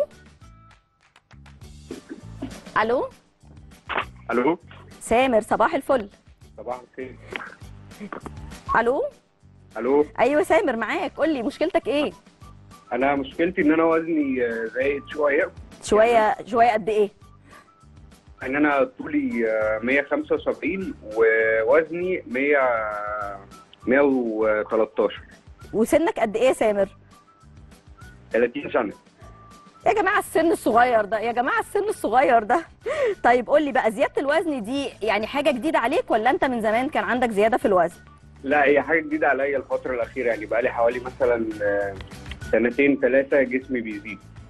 الو الو سامر صباح الفل صباح الخير الو الو ايوه سامر معاك قول لي مشكلتك ايه انا مشكلتي ان انا وزني آه، زايد شويه شويه شويه قد ايه ان انا طولي آه، 175 ووزني 100 113 وسنك قد ايه يا سامر 30 سنه يا جماعه السن الصغير ده يا جماعه السن الصغير ده طيب قول لي بقى زياده الوزن دي يعني حاجه جديده عليك ولا انت من زمان كان عندك زياده في الوزن لا هي حاجه جديده عليا الفتره الاخيره يعني بقى لي حوالي مثلا آه، سنتين ثلاثه جسمي بيزيد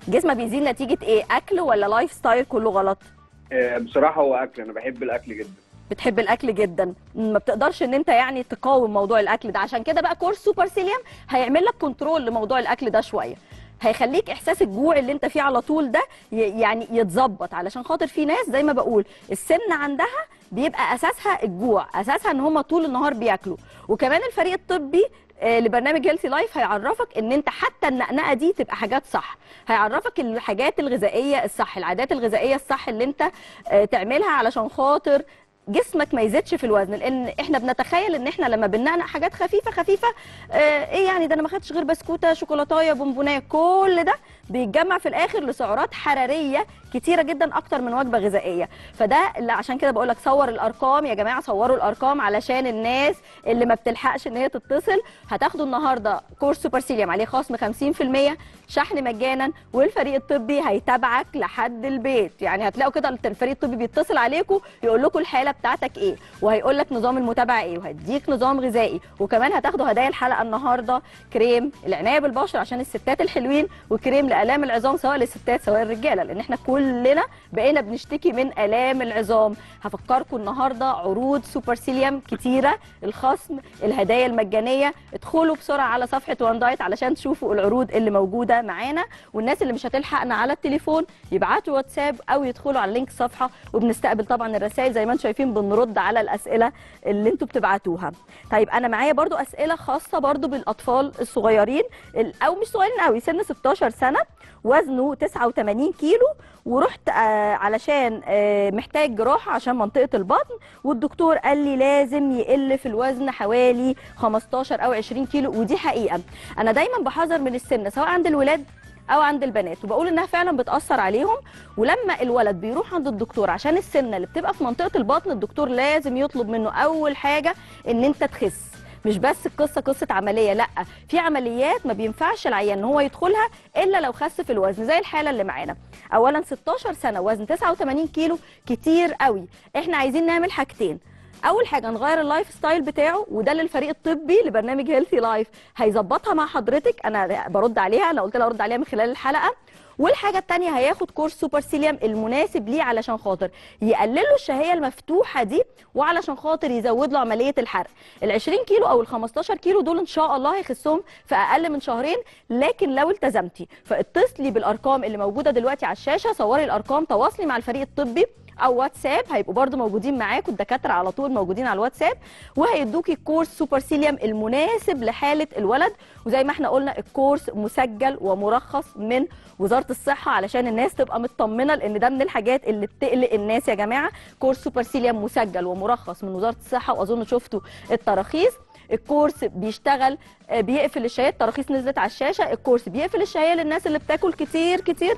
جسمك بيزيد نتيجه ايه اكل ولا لايف ستايل كله غلط آه، بصراحه هو اكل انا بحب الاكل جدا بتحب الاكل جدا ما بتقدرش ان انت يعني تقاوم موضوع الاكل ده عشان كده بقى كورس سوبر سيليوم هيعمل لك كنترول لموضوع الاكل ده شويه هيخليك احساس الجوع اللي انت فيه على طول ده ي- يعني يتظبط علشان خاطر في ناس زي ما بقول السن عندها بيبقى اساسها الجوع اساسها ان هم طول النهار بياكلوا وكمان الفريق الطبي آه، لبرنامج هيلثي لايف هيعرفك ان انت حتى النقنقه دي تبقى حاجات صح هيعرفك الحاجات الغذائيه الصح العادات الغذائيه الصح اللي انت آه، تعملها علشان خاطر جسمك ما يزيدش في الوزن لان احنا بنتخيل ان احنا لما بننقنق حاجات خفيفه خفيفه آه ايه يعني ده انا ما خدتش غير بسكوته شوكولاتايه بونبونيه كل ده بيتجمع في الاخر لسعرات حراريه كتيره جدا اكتر من وجبه غذائيه فده اللي عشان كده بقول لك صور الارقام يا جماعه صوروا الارقام علشان الناس اللي ما بتلحقش ان هي تتصل هتاخدوا النهارده كورس سوبر سيليوم عليه خصم 50% شحن مجانا والفريق الطبي هيتابعك لحد البيت يعني هتلاقوا كده الفريق الطبي بيتصل عليكم يقول لكم الحاله بتاعتك ايه وهيقول لك نظام المتابعه ايه وهيديك نظام غذائي وكمان هتاخدوا هدايا الحلقه النهارده كريم العنايه بالبشره عشان الستات الحلوين وكريم لالام العظام سواء للستات سواء الرجاله لان احنا كلنا بقينا بنشتكي من الام العظام هفكركم النهارده عروض سوبر سيليوم كتيره الخصم الهدايا المجانيه ادخلوا بسرعه على صفحه وان دايت علشان تشوفوا العروض اللي موجوده معانا والناس اللي مش هتلحقنا على التليفون يبعتوا واتساب او يدخلوا على لينك الصفحه وبنستقبل طبعا الرسائل زي ما انتم شايفين بنرد على الاسئله اللي انتم بتبعتوها طيب انا معايا برضو اسئله خاصه برضو بالاطفال الصغيرين ال- او مش صغيرين قوي سن 16 سنه وزنه 89 كيلو ورحت آه علشان آه محتاج جراحه عشان منطقه البطن والدكتور قال لي لازم يقل في الوزن حوالي 15 او 20 كيلو ودي حقيقه انا دايما بحذر من السمنه سواء عند الولاد او عند البنات وبقول انها فعلا بتاثر عليهم ولما الولد بيروح عند الدكتور عشان السمنه اللي بتبقى في منطقه البطن الدكتور لازم يطلب منه اول حاجه ان انت تخس مش بس القصه قصه عمليه لا في عمليات ما بينفعش العيان ان هو يدخلها الا لو خس في الوزن زي الحاله اللي معانا اولا 16 سنه وزن 89 كيلو كتير قوي احنا عايزين نعمل حاجتين اول حاجه نغير اللايف ستايل بتاعه وده للفريق الطبي لبرنامج هيلثي لايف هيظبطها مع حضرتك انا برد عليها انا قلت لها ارد عليها من خلال الحلقه والحاجه الثانيه هياخد كورس سوبر سيليوم المناسب ليه علشان خاطر يقللوا الشهيه المفتوحه دي وعلشان خاطر يزود له عمليه الحرق ال 20 كيلو او ال 15 كيلو دول ان شاء الله هيخسهم في اقل من شهرين لكن لو التزمتي فاتصلي بالارقام اللي موجوده دلوقتي على الشاشه صوري الارقام تواصلي مع الفريق الطبي او واتساب هيبقوا برضو موجودين معاكم الدكاتره على طول موجودين على الواتساب وهيدوكي كورس سوبر سيليوم المناسب لحاله الولد وزي ما احنا قلنا الكورس مسجل ومرخص من وزاره الصحه علشان الناس تبقى مطمنه لان ده من الحاجات اللي بتقلق الناس يا جماعه كورس سوبر سيليوم مسجل ومرخص من وزاره الصحه واظن شفتوا التراخيص الكورس بيشتغل آه، بيقفل الشهيه التراخيص نزلت على الشاشه الكورس بيقفل الشهيه للناس اللي بتاكل كتير كتير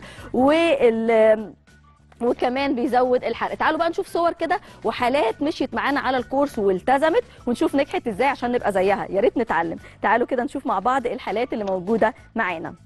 وال وكمان بيزود الحرق تعالوا بقى نشوف صور كده وحالات مشيت معانا على الكورس والتزمت ونشوف نجحت ازاي عشان نبقى زيها يا ريت نتعلم تعالوا كده نشوف مع بعض الحالات اللي موجوده معانا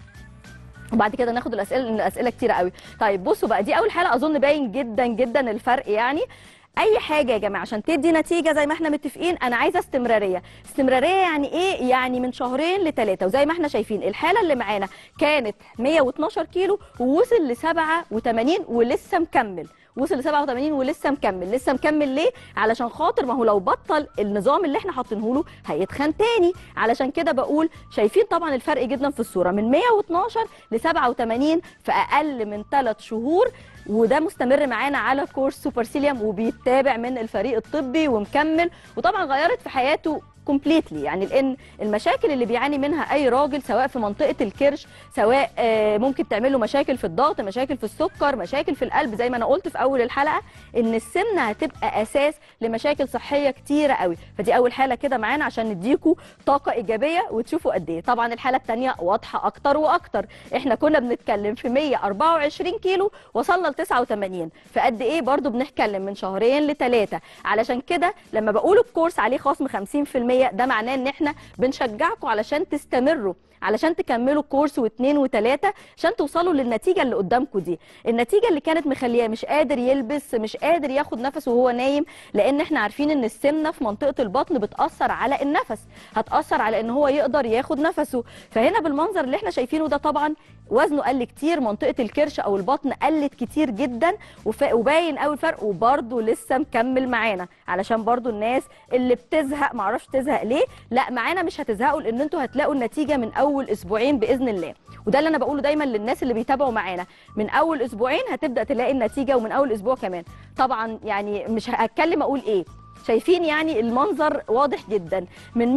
وبعد كده ناخد الاسئله لان الاسئله كتيره قوي طيب بصوا بقى دي اول حاله اظن باين جدا جدا الفرق يعني اي حاجه يا جماعه عشان تدي نتيجه زي ما احنا متفقين انا عايزه استمراريه استمراريه يعني ايه يعني من شهرين لثلاثه وزي ما احنا شايفين الحاله اللي معانا كانت 112 كيلو ووصل ل 87 ولسه مكمل وصل ل 87 ولسه مكمل لسه مكمل ليه علشان خاطر ما هو لو بطل النظام اللي احنا حاطينه له هيتخن تاني علشان كده بقول شايفين طبعا الفرق جدا في الصوره من 112 ل 87 في اقل من 3 شهور وده مستمر معانا على كورس سوبر سيليوم وبيتابع من الفريق الطبي ومكمل وطبعا غيرت في حياته كومبليتلي يعني لان المشاكل اللي بيعاني منها اي راجل سواء في منطقه الكرش سواء آه، ممكن تعمل له مشاكل في الضغط مشاكل في السكر مشاكل في القلب زي ما انا قلت في اول الحلقه ان السمنه هتبقى اساس لمشاكل صحيه كتيره قوي فدي اول حاله كده معانا عشان نديكوا طاقه ايجابيه وتشوفوا قد ايه طبعا الحاله الثانيه واضحه اكتر واكتر احنا كنا بنتكلم في 124 كيلو وصلنا ل 89 فقد ايه برضو بنتكلم من شهرين لثلاثه علشان كده لما بقول الكورس عليه خصم 50% ده معناه ان احنا بنشجعكم علشان تستمروا علشان تكملوا كورس واثنين وثلاثه عشان توصلوا للنتيجه اللي قدامكم دي النتيجه اللي كانت مخليه مش قادر يلبس مش قادر ياخد نفسه وهو نايم لان احنا عارفين ان السمنه في منطقه البطن بتاثر على النفس هتاثر على ان هو يقدر ياخد نفسه فهنا بالمنظر اللي احنا شايفينه ده طبعا وزنه قل كتير منطقه الكرش او البطن قلت كتير جدا وف- وباين قوي الفرق وبرده لسه مكمل معانا علشان برده الناس اللي بتزهق معرفش تزهق ليه لا معانا مش هتزهقوا لان انتوا هتلاقوا النتيجه من اول اسبوعين باذن الله وده اللي انا بقوله دايما للناس اللي بيتابعوا معانا من اول اسبوعين هتبدا تلاقي النتيجه ومن اول اسبوع كمان طبعا يعني مش هتكلم اقول ايه شايفين يعني المنظر واضح جدا من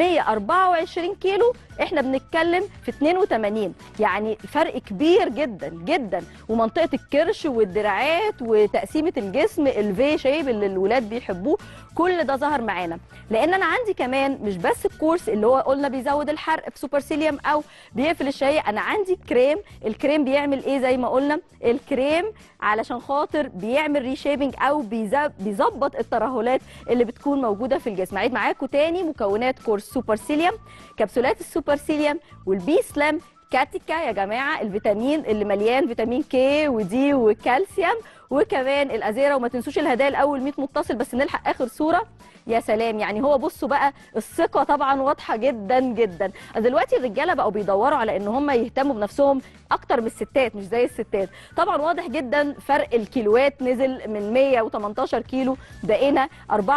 124 كيلو احنا بنتكلم في 82 يعني فرق كبير جدا جدا ومنطقه الكرش والدراعات وتقسيمه الجسم الفي شيب اللي الولاد بيحبوه كل ده ظهر معانا لان انا عندي كمان مش بس الكورس اللي هو قلنا بيزود الحرق في سوبر سيليوم او بيقفل الشهيه انا عندي كريم الكريم بيعمل ايه زي ما قلنا الكريم علشان خاطر بيعمل ريشيبنج او بيزب- بيظبط الترهلات اللي بتكون موجوده في الجسم عيد معاكم تاني مكونات كورس سوبر سيليوم كبسولات السوبر سيليوم والبي سلام كاتيكا يا جماعه الفيتامين اللي مليان فيتامين كي ودي وكالسيوم وكمان الازيره وما تنسوش الهدايا الاول 100 متصل بس نلحق اخر صوره يا سلام يعني هو بصوا بقى الثقه طبعا واضحه جدا جدا دلوقتي الرجاله بقوا بيدوروا على ان هم يهتموا بنفسهم اكتر من الستات مش زي الستات طبعا واضح جدا فرق الكيلوات نزل من 118 كيلو بقينا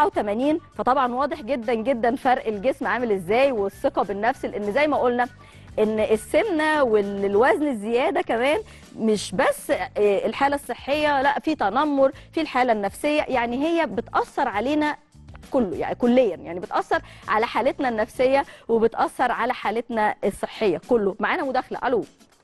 84 فطبعا واضح جدا جدا فرق الجسم عامل ازاي والثقه بالنفس لان زي ما قلنا ان السمنه والوزن الزياده كمان مش بس آه، الحاله الصحيه لا في تنمر في الحاله النفسيه يعني هي بتاثر علينا كله يعني كليا يعني بتاثر على حالتنا النفسيه وبتاثر على حالتنا الصحيه كله معانا مداخله الو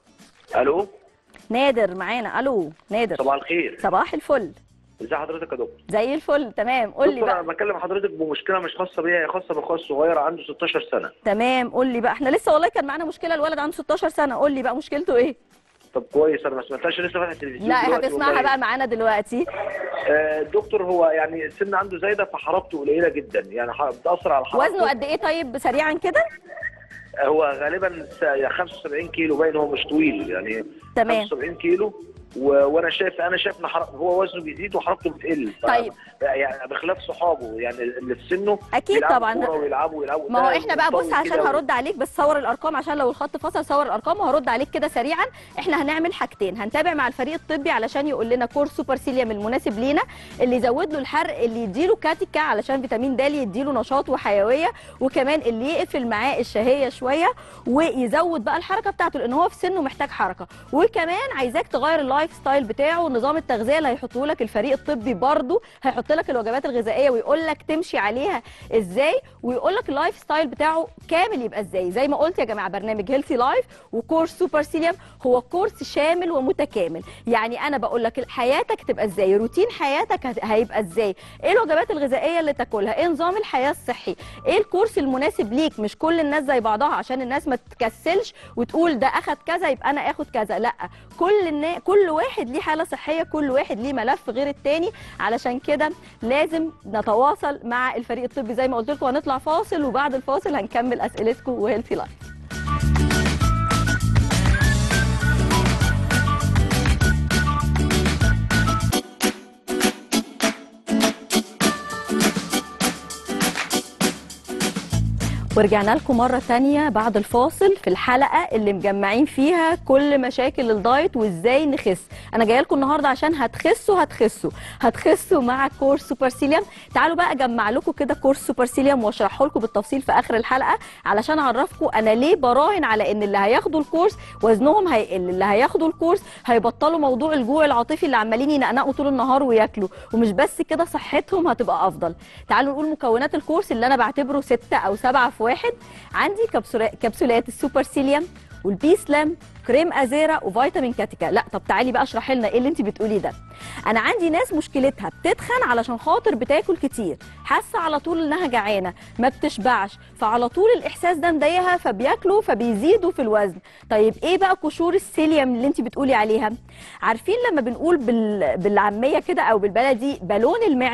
الو نادر معانا الو نادر صباح الخير صباح الفل ازي حضرتك يا دكتور زي الفل تمام قول لي دكتور انا بقى بكلم حضرتك بمشكله مش خاصه بيا هي خاصه باخويا الصغير عنده 16 سنه تمام قول لي بقى احنا لسه والله كان معانا مشكله الولد عنده 16 سنه قول لي بقى مشكلته ايه طب كويس انا ما سمعتهاش لسه فاتح التلفزيون لا دلوقتي هتسمعها والله. بقى معانا دلوقتي آه، الدكتور هو يعني السن عنده زايده فحرارته قليله جدا يعني ح- بتاثر على حرارته وزنه قد ايه طيب سريعا كده آه، هو غالبا س- يعني 75 كيلو باين هو مش طويل يعني تمام 75 كيلو و... وانا شايف انا شايف ان حر... هو وزنه بيزيد وحركته بتقل ف... طيب. يعني بخلاف صحابه يعني اللي في سنه اكيد بيلعبوا طبعا كورة ويلعبوا ويلعبوا ما هو ده احنا بقى بص طويل عشان كده و- هرد عليك بس صور الارقام عشان لو الخط فصل صور الارقام وهرد عليك كده سريعا احنا هنعمل حاجتين هنتابع مع الفريق الطبي علشان يقول لنا كورس سوبر سيليوم المناسب لينا اللي يزود له الحرق اللي يديله كاتيكا علشان فيتامين د يديله نشاط وحيويه وكمان اللي يقفل معاه الشهيه شويه ويزود بقى الحركه بتاعته لان هو في سنه محتاج حركه وكمان عايزاك تغير اللايف ستايل بتاعه نظام التغذيه اللي هيحطه لك الفريق الطبي برضه هيحط لك الوجبات الغذائيه ويقول لك تمشي عليها ازاي ويقول لك اللايف ستايل بتاعه كامل يبقى ازاي زي ما قلت يا جماعه برنامج هيلثي لايف وكورس سوبر سيليوم هو كورس شامل ومتكامل يعني انا بقول لك حياتك تبقى ازاي روتين حياتك هت- هيبقى ازاي ايه الوجبات الغذائيه اللي تاكلها ايه نظام الحياه الصحي ايه الكورس المناسب ليك مش كل الناس زي بعضها عشان الناس ما تكسلش وتقول ده اخد كذا يبقى انا اخد كذا لا كل النا... كل واحد ليه حاله صحيه كل واحد ليه ملف غير التاني علشان كده لازم نتواصل مع الفريق الطبي زي ما قلت لكم هنطلع فاصل وبعد الفاصل هنكمل اسئلتكم وهيلثي لايف ورجعنا لكم مرة تانية بعد الفاصل في الحلقة اللي مجمعين فيها كل مشاكل الدايت وازاي نخس انا جايه لكم النهارده عشان هتخسوا هتخسوا هتخسوا مع كورس سوبر سيليوم تعالوا بقى اجمع لكم كده كورس سوبر سيليوم واشرحه لكم بالتفصيل في اخر الحلقة علشان اعرفكم انا ليه براهن على ان اللي هياخدوا الكورس وزنهم هيقل اللي هياخدوا الكورس هيبطلوا موضوع الجوع العاطفي اللي عمالين ينقنقوا طول النهار وياكلوا ومش بس كده صحتهم هتبقى افضل تعالوا نقول مكونات الكورس اللي انا بعتبره ستة او سبعة في واحد عندي كبسولات كبسولات السوبر سيليوم والبي سلام كريم ازيرا وفيتامين كاتيكا لا طب تعالي بقى اشرحي لنا ايه اللي انت بتقوليه ده انا عندي ناس مشكلتها بتتخن علشان خاطر بتاكل كتير حاسه على طول انها جعانه ما بتشبعش فعلى طول الاحساس ده مضايقها فبياكلوا فبيزيدوا في الوزن طيب ايه بقى قشور السيليوم اللي انت بتقولي عليها عارفين لما بنقول بال... بالعاميه كده او بالبلدي بالون المعده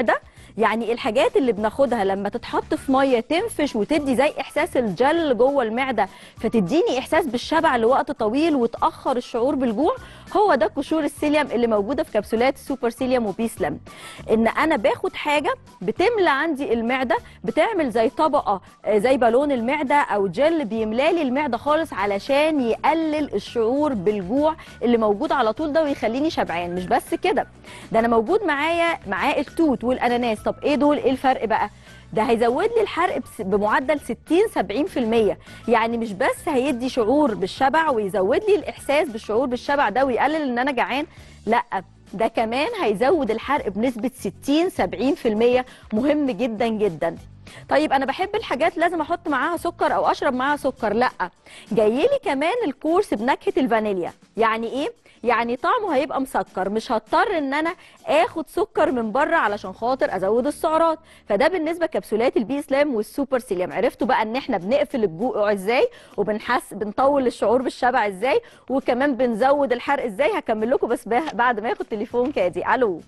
يعني الحاجات اللي بناخدها لما تتحط في ميه تنفش وتدي زي احساس الجل جوه المعده فتديني احساس بالشبع لوقت طويل وتاخر الشعور بالجوع هو ده قشور السيليوم اللي موجوده في كبسولات سوبر سيليوم وبيسلم ان انا باخد حاجه بتملى عندي المعده بتعمل زي طبقه آه، زي بالون المعده او جل بيملالي المعده خالص علشان يقلل الشعور بالجوع اللي موجود على طول ده ويخليني شبعان مش بس كده ده انا موجود معايا معاه التوت والاناناس طب ايه دول ايه الفرق بقى ده هيزود لي الحرق بس- بمعدل 60 70% يعني مش بس هيدي شعور بالشبع ويزود لي الاحساس بالشعور بالشبع ده ويقلل ان انا جعان لا ده كمان هيزود الحرق بنسبه 60 70% مهم جدا جدا طيب انا بحب الحاجات لازم احط معاها سكر او اشرب معاها سكر لا جاي لي كمان الكورس بنكهه الفانيليا يعني ايه يعني طعمه هيبقى مسكر مش هضطر ان انا اخد سكر من بره علشان خاطر ازود السعرات فده بالنسبه كبسولات البي سلام والسوبر سيليم عرفتوا بقى ان احنا بنقفل الجوع ازاي وبنحس بنطول الشعور بالشبع ازاي وكمان بنزود الحرق ازاي هكمل لكم بس به- بعد ما ياخد تليفون كادي الو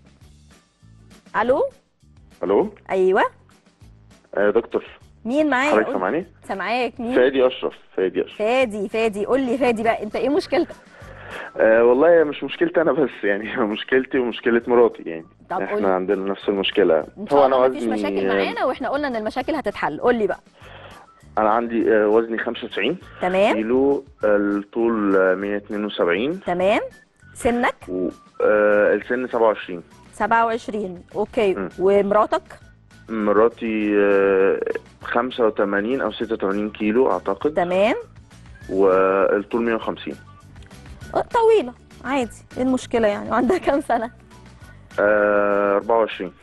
الو الو ايوه آه دكتور مين معايا حضرتك قول- سامعني سامعاك مين فادي اشرف فادي اشرف فادي فادي قول لي فادي بقى انت ايه مشكلتك آه والله مش مشكلتي انا بس يعني مشكلتي ومشكله مراتي يعني طب قول احنا لي عندنا نفس المشكله ان شاء الله مفيش وزني مشاكل آه، معانا واحنا قلنا ان المشاكل هتتحل قول لي بقى انا عندي آه وزني 95 تمام كيلو الطول آه، 172 تمام سنك والسن 27 27 اوكي م. ومراتك مراتي آه 85 او 86 كيلو اعتقد تمام والطول 150 آه، طويله عادي ايه المشكله يعني وعندها كام سنه آه 24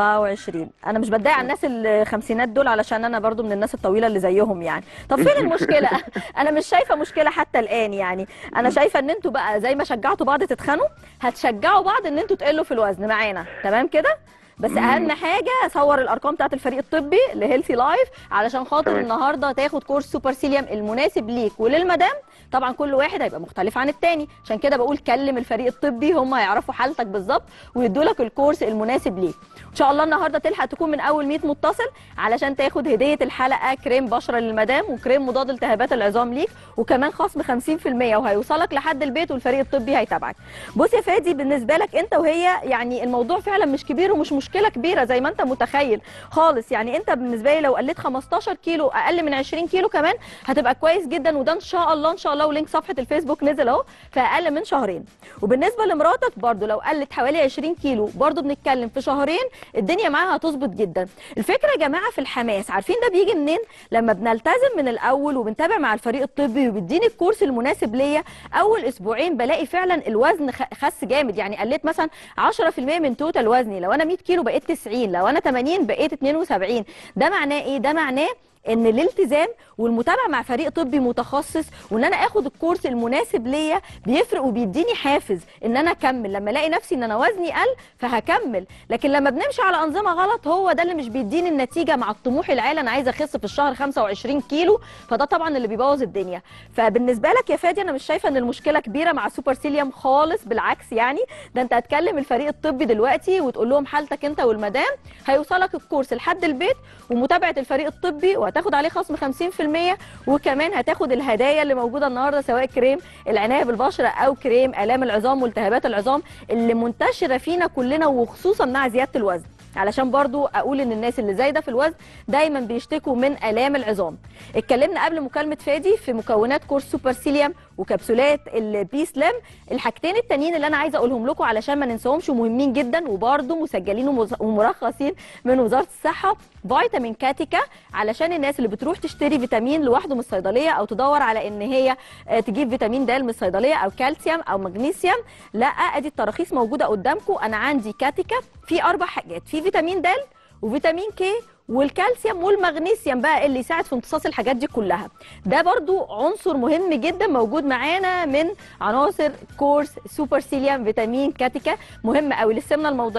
24 انا مش بتضايق على الناس الخمسينات دول علشان انا برضو من الناس الطويله اللي زيهم يعني طب فين المشكله انا مش شايفه مشكله حتى الان يعني انا شايفه ان انتوا بقى زي ما شجعتوا بعض تتخانوا هتشجعوا بعض ان انتوا تقلوا في الوزن معانا تمام كده بس اهم حاجه صور الارقام بتاعت الفريق الطبي لهيلثي لايف علشان خاطر تمام. النهارده تاخد كورس سوبر سيليوم المناسب ليك وللمدام طبعا كل واحد هيبقى مختلف عن التاني عشان كده بقول كلم الفريق الطبي هم هيعرفوا حالتك بالظبط ويدوا لك الكورس المناسب ليك ان شاء الله النهارده تلحق تكون من اول 100 متصل علشان تاخد هديه الحلقه كريم بشره للمدام وكريم مضاد التهابات العظام ليك وكمان خصم 50% وهيوصلك لحد البيت والفريق الطبي هيتابعك بص يا فادي بالنسبه لك انت وهي يعني الموضوع فعلا مش كبير ومش مشكله كبيره زي ما انت متخيل خالص يعني انت بالنسبه لي لو قلت 15 كيلو اقل من 20 كيلو كمان هتبقى كويس جدا وده ان شاء الله ان شاء الله ولينك صفحه الفيسبوك نزل اهو في اقل من شهرين وبالنسبه لمراتك برضو لو قلت حوالي 20 كيلو برضو بنتكلم في شهرين الدنيا معاها هتظبط جدا الفكره يا جماعه في الحماس عارفين ده بيجي منين لما بنلتزم من الاول وبنتابع مع الفريق الطبي وبيديني الكورس المناسب ليا اول اسبوعين بلاقي فعلا الوزن خ- خس جامد يعني قلت مثلا 10% من توتال وزني لو انا 100 كيلو بقيت 90 لو انا 80 بقيت 72 ده معناه ايه ده معناه ان الالتزام والمتابعه مع فريق طبي متخصص وان انا اخد الكورس المناسب ليا بيفرق وبيديني حافز ان انا اكمل لما الاقي نفسي ان انا وزني قل فهكمل لكن لما بنمشي على انظمه غلط هو ده اللي مش بيديني النتيجه مع الطموح العالي انا عايزه اخس في الشهر 25 كيلو فده طبعا اللي بيبوظ الدنيا فبالنسبه لك يا فادي انا مش شايفه ان المشكله كبيره مع سوبر سيليوم خالص بالعكس يعني ده انت هتكلم الفريق الطبي دلوقتي وتقول لهم حالتك انت والمدام هيوصلك الكورس لحد البيت ومتابعه الفريق الطبي وهتاخد عليه خصم 50% وكمان هتاخد الهدايا اللي موجوده النهارده سواء كريم العنايه بالبشره او كريم الام العظام والتهابات العظام اللي منتشره فينا كلنا وخصوصا مع زياده الوزن علشان برضو اقول ان الناس اللي زايده في الوزن دايما بيشتكوا من الام العظام اتكلمنا قبل مكالمه فادي في مكونات كورس سوبر سيليوم وكبسولات البي سلام الحاجتين التانيين اللي انا عايزه اقولهم لكم علشان ما ننساهمش ومهمين جدا وبرضو مسجلين ومز- ومرخصين من وزاره الصحه فيتامين كاتيكا علشان الناس اللي بتروح تشتري فيتامين لوحده من الصيدليه او تدور على ان هي آه، تجيب فيتامين د من الصيدليه او كالسيوم او مغنيسيوم لا ادي التراخيص موجوده قدامكم انا عندي كاتيكا في اربع حاجات في فيتامين د وفيتامين كي والكالسيوم والمغنيسيوم بقى اللي يساعد في امتصاص الحاجات دي كلها ده برضو عنصر مهم جدا موجود معانا من عناصر كورس سوبر سيليوم فيتامين كاتيكا مهم قوي للسمنه الموضعيه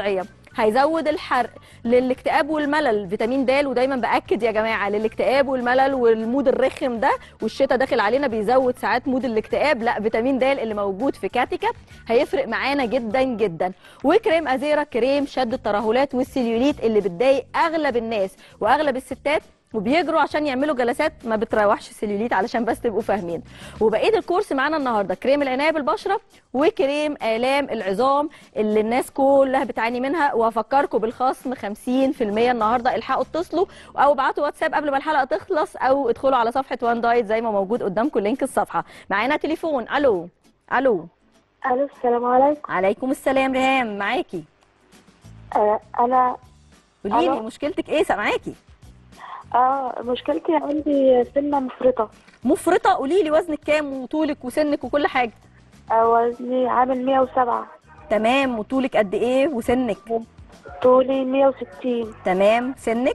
هيزود الحرق للاكتئاب والملل فيتامين د ودايما باكد يا جماعه للاكتئاب والملل والمود الرخم ده والشتاء داخل علينا بيزود ساعات مود الاكتئاب لا فيتامين د اللي موجود في كاتيكا هيفرق معانا جدا جدا وكريم ازيرا كريم شد الترهلات والسيليوليت اللي بتضايق اغلب الناس واغلب الستات وبيجروا عشان يعملوا جلسات ما بتروحش السيليوليت علشان بس تبقوا فاهمين وبقيه الكورس معانا النهارده كريم العنايه بالبشره وكريم الام العظام اللي الناس كلها بتعاني منها وافكركم بالخصم 50% النهارده الحقوا اتصلوا او ابعتوا واتساب قبل ما الحلقه تخلص او ادخلوا على صفحه وان دايت زي ما موجود قدامكم لينك الصفحه معانا تليفون الو الو الو السلام عليكم عليكم السلام ريهام معاكي آه انا قولي لي ألو. مشكلتك ايه سامعاكي اه مشكلتي عندي سنه مفرطه مفرطه قولي لي وزنك كام وطولك وسنك وكل حاجه آه وزني عامل 107 تمام وطولك قد ايه وسنك طولي 160 تمام سنك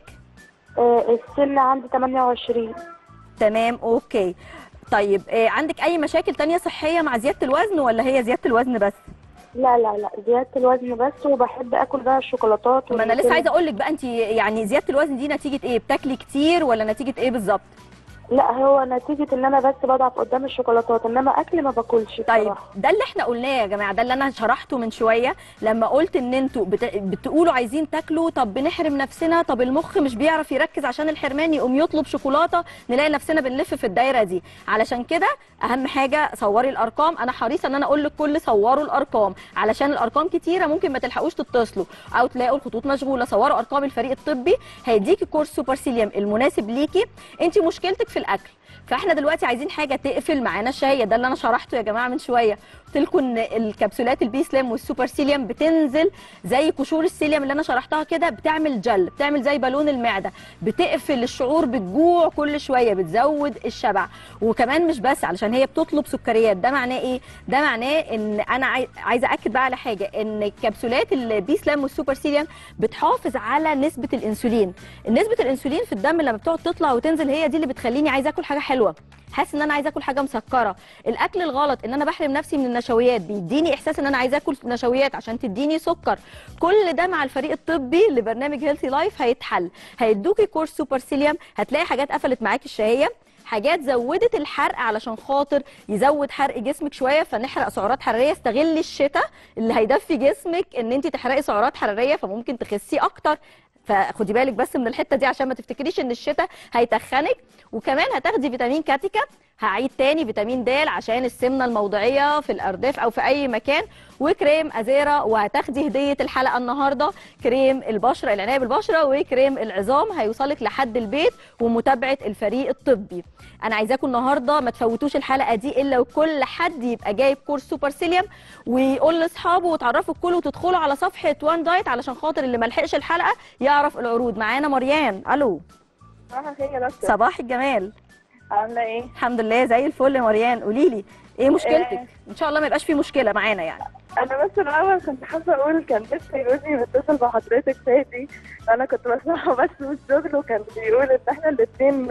آه السن عندي 28 تمام اوكي طيب آه عندك اي مشاكل تانية صحيه مع زياده الوزن ولا هي زياده الوزن بس لا لا لا زياده الوزن بس وبحب اكل بقى الشوكولاتات ما انا لسه والكلام. عايزه اقول لك بقى انت يعني زياده الوزن دي نتيجه ايه بتاكلي كتير ولا نتيجه ايه بالظبط لا هو نتيجه ان انا بس بضعف قدام الشوكولاتات انما اكل ما باكلش طيب بصراحة. ده اللي احنا قلناه يا جماعه ده اللي انا شرحته من شويه لما قلت ان انتوا بت... بتقولوا عايزين تاكلوا طب بنحرم نفسنا طب المخ مش بيعرف يركز عشان الحرمان يقوم يطلب شوكولاته نلاقي نفسنا بنلف في الدايره دي علشان كده اهم حاجه صوري الارقام انا حريصه ان انا اقول لكل صوروا الارقام علشان الارقام كتيره ممكن ما تلحقوش تتصلوا او تلاقوا الخطوط مشغوله صوروا ارقام الفريق الطبي هيديكي كورس سوبر سيليوم المناسب ليكي انت مشكلتك في الاكل فاحنا دلوقتي عايزين حاجه تقفل معانا الشهيه ده اللي انا شرحته يا جماعه من شويه قلت لكم ان الكبسولات البي سلام والسوبر سيليوم بتنزل زي قشور السيليوم اللي انا شرحتها كده بتعمل جل بتعمل زي بالون المعده بتقفل الشعور بالجوع كل شويه بتزود الشبع وكمان مش بس علشان هي بتطلب سكريات ده معناه ايه ده معناه ان انا عاي- عايزه اكد بقى على حاجه ان كبسولات البي سلام والسوبر سيليوم بتحافظ على نسبه الانسولين نسبه الانسولين في الدم لما بتقعد تطلع وتنزل هي دي اللي بتخليني عايزه اكل حاجه حلوه حاسس ان انا عايزه اكل حاجه مسكره الاكل الغلط ان انا بحرم نفسي من النشويات بيديني احساس ان انا عايزه اكل نشويات عشان تديني سكر كل ده مع الفريق الطبي لبرنامج هيلثي لايف هيتحل هيدوكي كورس سوبر سيليوم هتلاقي حاجات قفلت معاكي الشهيه حاجات زودت الحرق علشان خاطر يزود حرق جسمك شويه فنحرق سعرات حراريه استغلي الشتاء اللي هيدفي جسمك ان انت تحرقي سعرات حراريه فممكن تخسي اكتر فخدي بالك بس من الحته دي عشان ما تفتكريش ان الشتاء هيتخنك وكمان هتاخدي فيتامين كاتيكا هعيد تاني فيتامين د عشان السمنه الموضعيه في الارداف او في اي مكان وكريم ازيرا وهتاخدي هديه الحلقه النهارده كريم البشره العنايه بالبشره وكريم العظام هيوصلك لحد البيت ومتابعه الفريق الطبي انا عايزاكم النهارده ما تفوتوش الحلقه دي الا وكل حد يبقى جايب كورس سوبر سيليوم ويقول لاصحابه وتعرفوا الكل وتدخلوا على صفحه وان دايت علشان خاطر اللي ما لحقش الحلقه يعرف العروض معانا مريان الو صباح الخير يا دكتور صباح الجمال عامله ايه؟ الحمد لله زي الفل يا مريان قولي لي ايه مشكلتك آه. ان شاء الله ما يبقاش في مشكله معانا يعني انا بس الاول كنت حابه اقول كان لسه جوزي متصل بحضرتك فادي انا كنت بسمعه بس من الشغل وكان بيقول ان احنا الاثنين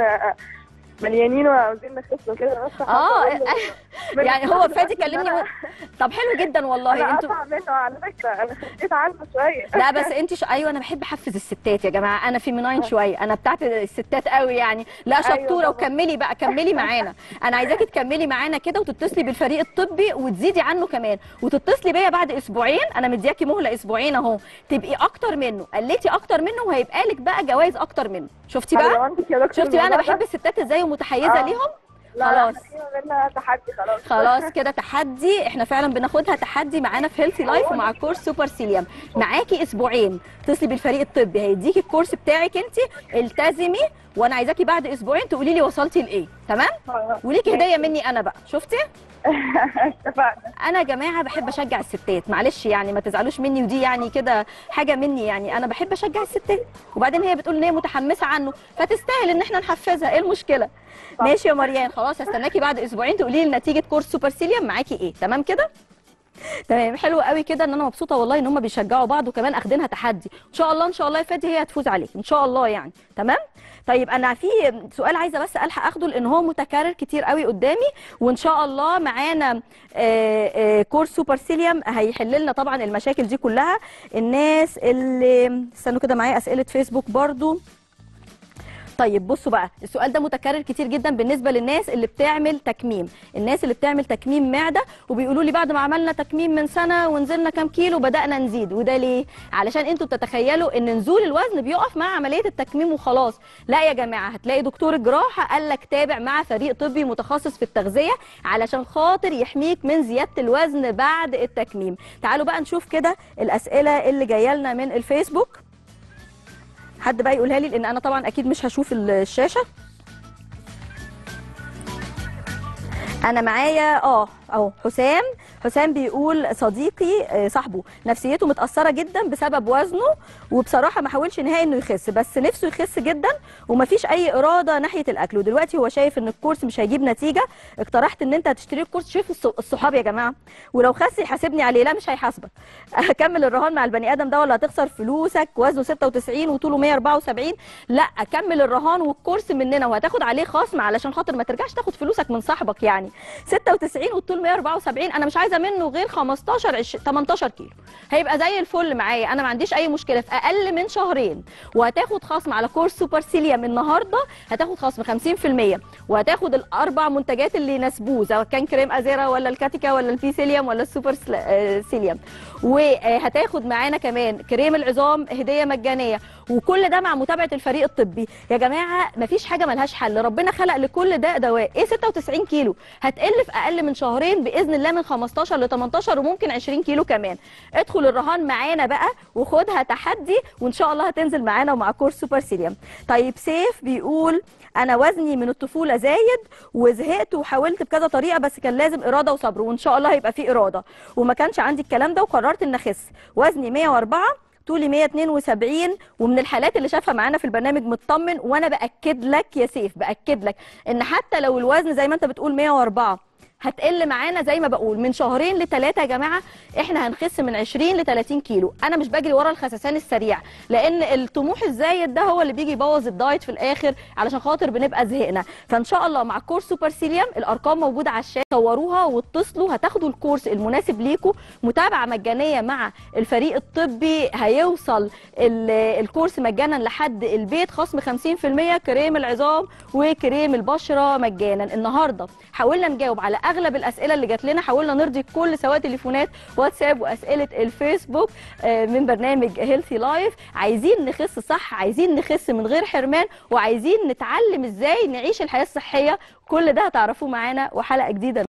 مليانين وعاوزين نخس وكده بس حابة اه أقول له من يعني هو الشغل فادي بس إن كلمني أنا- و... طب حلو جدا والله انا انتوا قطع منه على فكره انا خسيت عنه شويه لا بس انت ش... ايوه انا بحب احفز الستات يا جماعه انا فيميناين شويه انا بتاعت الستات قوي يعني لا أيوة شطوره طبعا. وكملي بقى كملي معانا انا عايزاكي تكملي معانا كده وتتصلي بالفريق الطبي وتزيدي عنه كمان وتتصلي بيا بعد اسبوعين انا مدياكي مهله اسبوعين اهو تبقي اكتر منه قلتي اكتر منه وهيبقى لك بقى جوائز اكتر منه شفتي بقى حلوانتك يا دكتور شفتي بقى انا الموضوع بحب ده؟ الستات ازاي ومتحيزه آه. ليهم لا خلاص. لا احنا بينا تحدي خلاص خلاص كده تحدي احنا فعلا بناخدها تحدي معانا في هيلثي لايف ومع كورس سوبر سيليوم معاكي اسبوعين اتصلي بالفريق الطبي هيديكي الكورس بتاعك انت التزمي وانا عايزاكي بعد اسبوعين تقولي لي وصلتي لايه تمام خلاص. وليكي هديه مني انا بقى شفتي اتفقنا انا يا جماعه بحب اشجع الستات معلش يعني ما تزعلوش مني ودي يعني كده حاجه مني يعني انا بحب اشجع الستات وبعدين هي بتقول ان هي متحمسه عنه فتستاهل ان احنا نحفزها ايه المشكله ماشي يا مريان خلاص هستناكي بعد اسبوعين تقولي لي نتيجه كورس سوبر سيليوم معاكي ايه تمام كده تمام حلو قوي كده ان انا مبسوطه والله ان هم بيشجعوا بعض وكمان اخدينها تحدي ان شاء الله ان شاء الله يا فادي هي هتفوز عليك ان شاء الله يعني تمام طيب انا في سؤال عايزه بس الحق اخده لان هو متكرر كتير قوي قدامي وان شاء الله معانا آه، آه، كورس سوبر سيليوم هيحل لنا طبعا المشاكل دي كلها الناس اللي استنوا كده معايا اسئله فيسبوك برضو طيب بصوا بقى السؤال ده متكرر كتير جدا بالنسبه للناس اللي بتعمل تكميم الناس اللي بتعمل تكميم معده وبيقولوا لي بعد ما عملنا تكميم من سنه ونزلنا كام كيلو بدانا نزيد وده ليه علشان انتوا بتتخيلوا ان نزول الوزن بيقف مع عمليه التكميم وخلاص لا يا جماعه هتلاقي دكتور الجراحه قال لك تابع مع فريق طبي متخصص في التغذيه علشان خاطر يحميك من زياده الوزن بعد التكميم تعالوا بقى نشوف كده الاسئله اللي جايه لنا من الفيسبوك حد بقى يقولها لي لان انا طبعا اكيد مش هشوف الشاشه انا معايا اه اهو حسام حسام بيقول صديقي آه، صاحبه نفسيته متاثره جدا بسبب وزنه وبصراحه ما حاولش نهائي انه يخس بس نفسه يخس جدا ومفيش اي اراده ناحيه الاكل ودلوقتي هو شايف ان الكورس مش هيجيب نتيجه اقترحت ان انت هتشتري الكورس شوف الص- الصحاب يا جماعه ولو خس يحاسبني عليه لا مش هيحاسبك اكمل الرهان مع البني ادم ده ولا هتخسر فلوسك وزنه 96 وطوله 174 لا اكمل الرهان والكورس مننا وهتاخد عليه خصم علشان خاطر ما ترجعش تاخد فلوسك من صاحبك يعني 96 والطول 174 انا مش عايزه منه غير 15 20 18 كيلو هيبقى زي الفل معايا انا ما عنديش اي مشكله في اقل من شهرين وهتاخد خصم على كورس سوبر سيليوم النهارده هتاخد خصم 50% وهتاخد الاربع منتجات اللي يناسبوه سواء كان كريم ازيرا ولا الكاتيكا ولا الفي سيليوم ولا السوبر سل- آه، سيليوم وهتاخد معانا كمان كريم العظام هديه مجانيه وكل ده مع متابعه الفريق الطبي يا جماعه مفيش حاجه ملهاش حل ربنا خلق لكل ده دواء ايه 96 كيلو هتقل في اقل من شهرين باذن الله من 15 ل 18 وممكن 20 كيلو كمان ادخل الرهان معانا بقى وخدها تحدي وان شاء الله هتنزل معانا ومع كورس سوبر سيليوم طيب سيف بيقول انا وزني من الطفوله زايد وزهقت وحاولت بكذا طريقه بس كان لازم اراده وصبر وان شاء الله هيبقى في اراده وما كانش عندي الكلام ده وقررت ان اخس وزني 104 طولي 172 ومن الحالات اللي شافها معانا في البرنامج مطمن وانا باكد لك يا سيف باكد لك ان حتى لو الوزن زي ما انت بتقول 104 هتقل معانا زي ما بقول من شهرين لثلاثه يا جماعه احنا هنخس من 20 ل 30 كيلو انا مش بجري ورا الخسسان السريع لان الطموح الزايد ده هو اللي بيجي يبوظ الدايت في الاخر علشان خاطر بنبقى زهقنا فان شاء الله مع كورس سوبر سيليوم الارقام موجوده على الشاشه صوروها واتصلوا هتاخدوا الكورس المناسب ليكم متابعه مجانيه مع الفريق الطبي هيوصل ال- الكورس مجانا لحد البيت خصم 50% كريم العظام وكريم البشره مجانا النهارده حاولنا نجاوب على اغلب الاسئله اللي جات لنا حاولنا نرضي كل سواء تليفونات واتساب واسئله الفيسبوك آه، من برنامج هيلثي لايف عايزين نخس صح عايزين نخس من غير حرمان وعايزين نتعلم ازاي نعيش الحياه الصحيه كل ده هتعرفوه معانا وحلقه جديده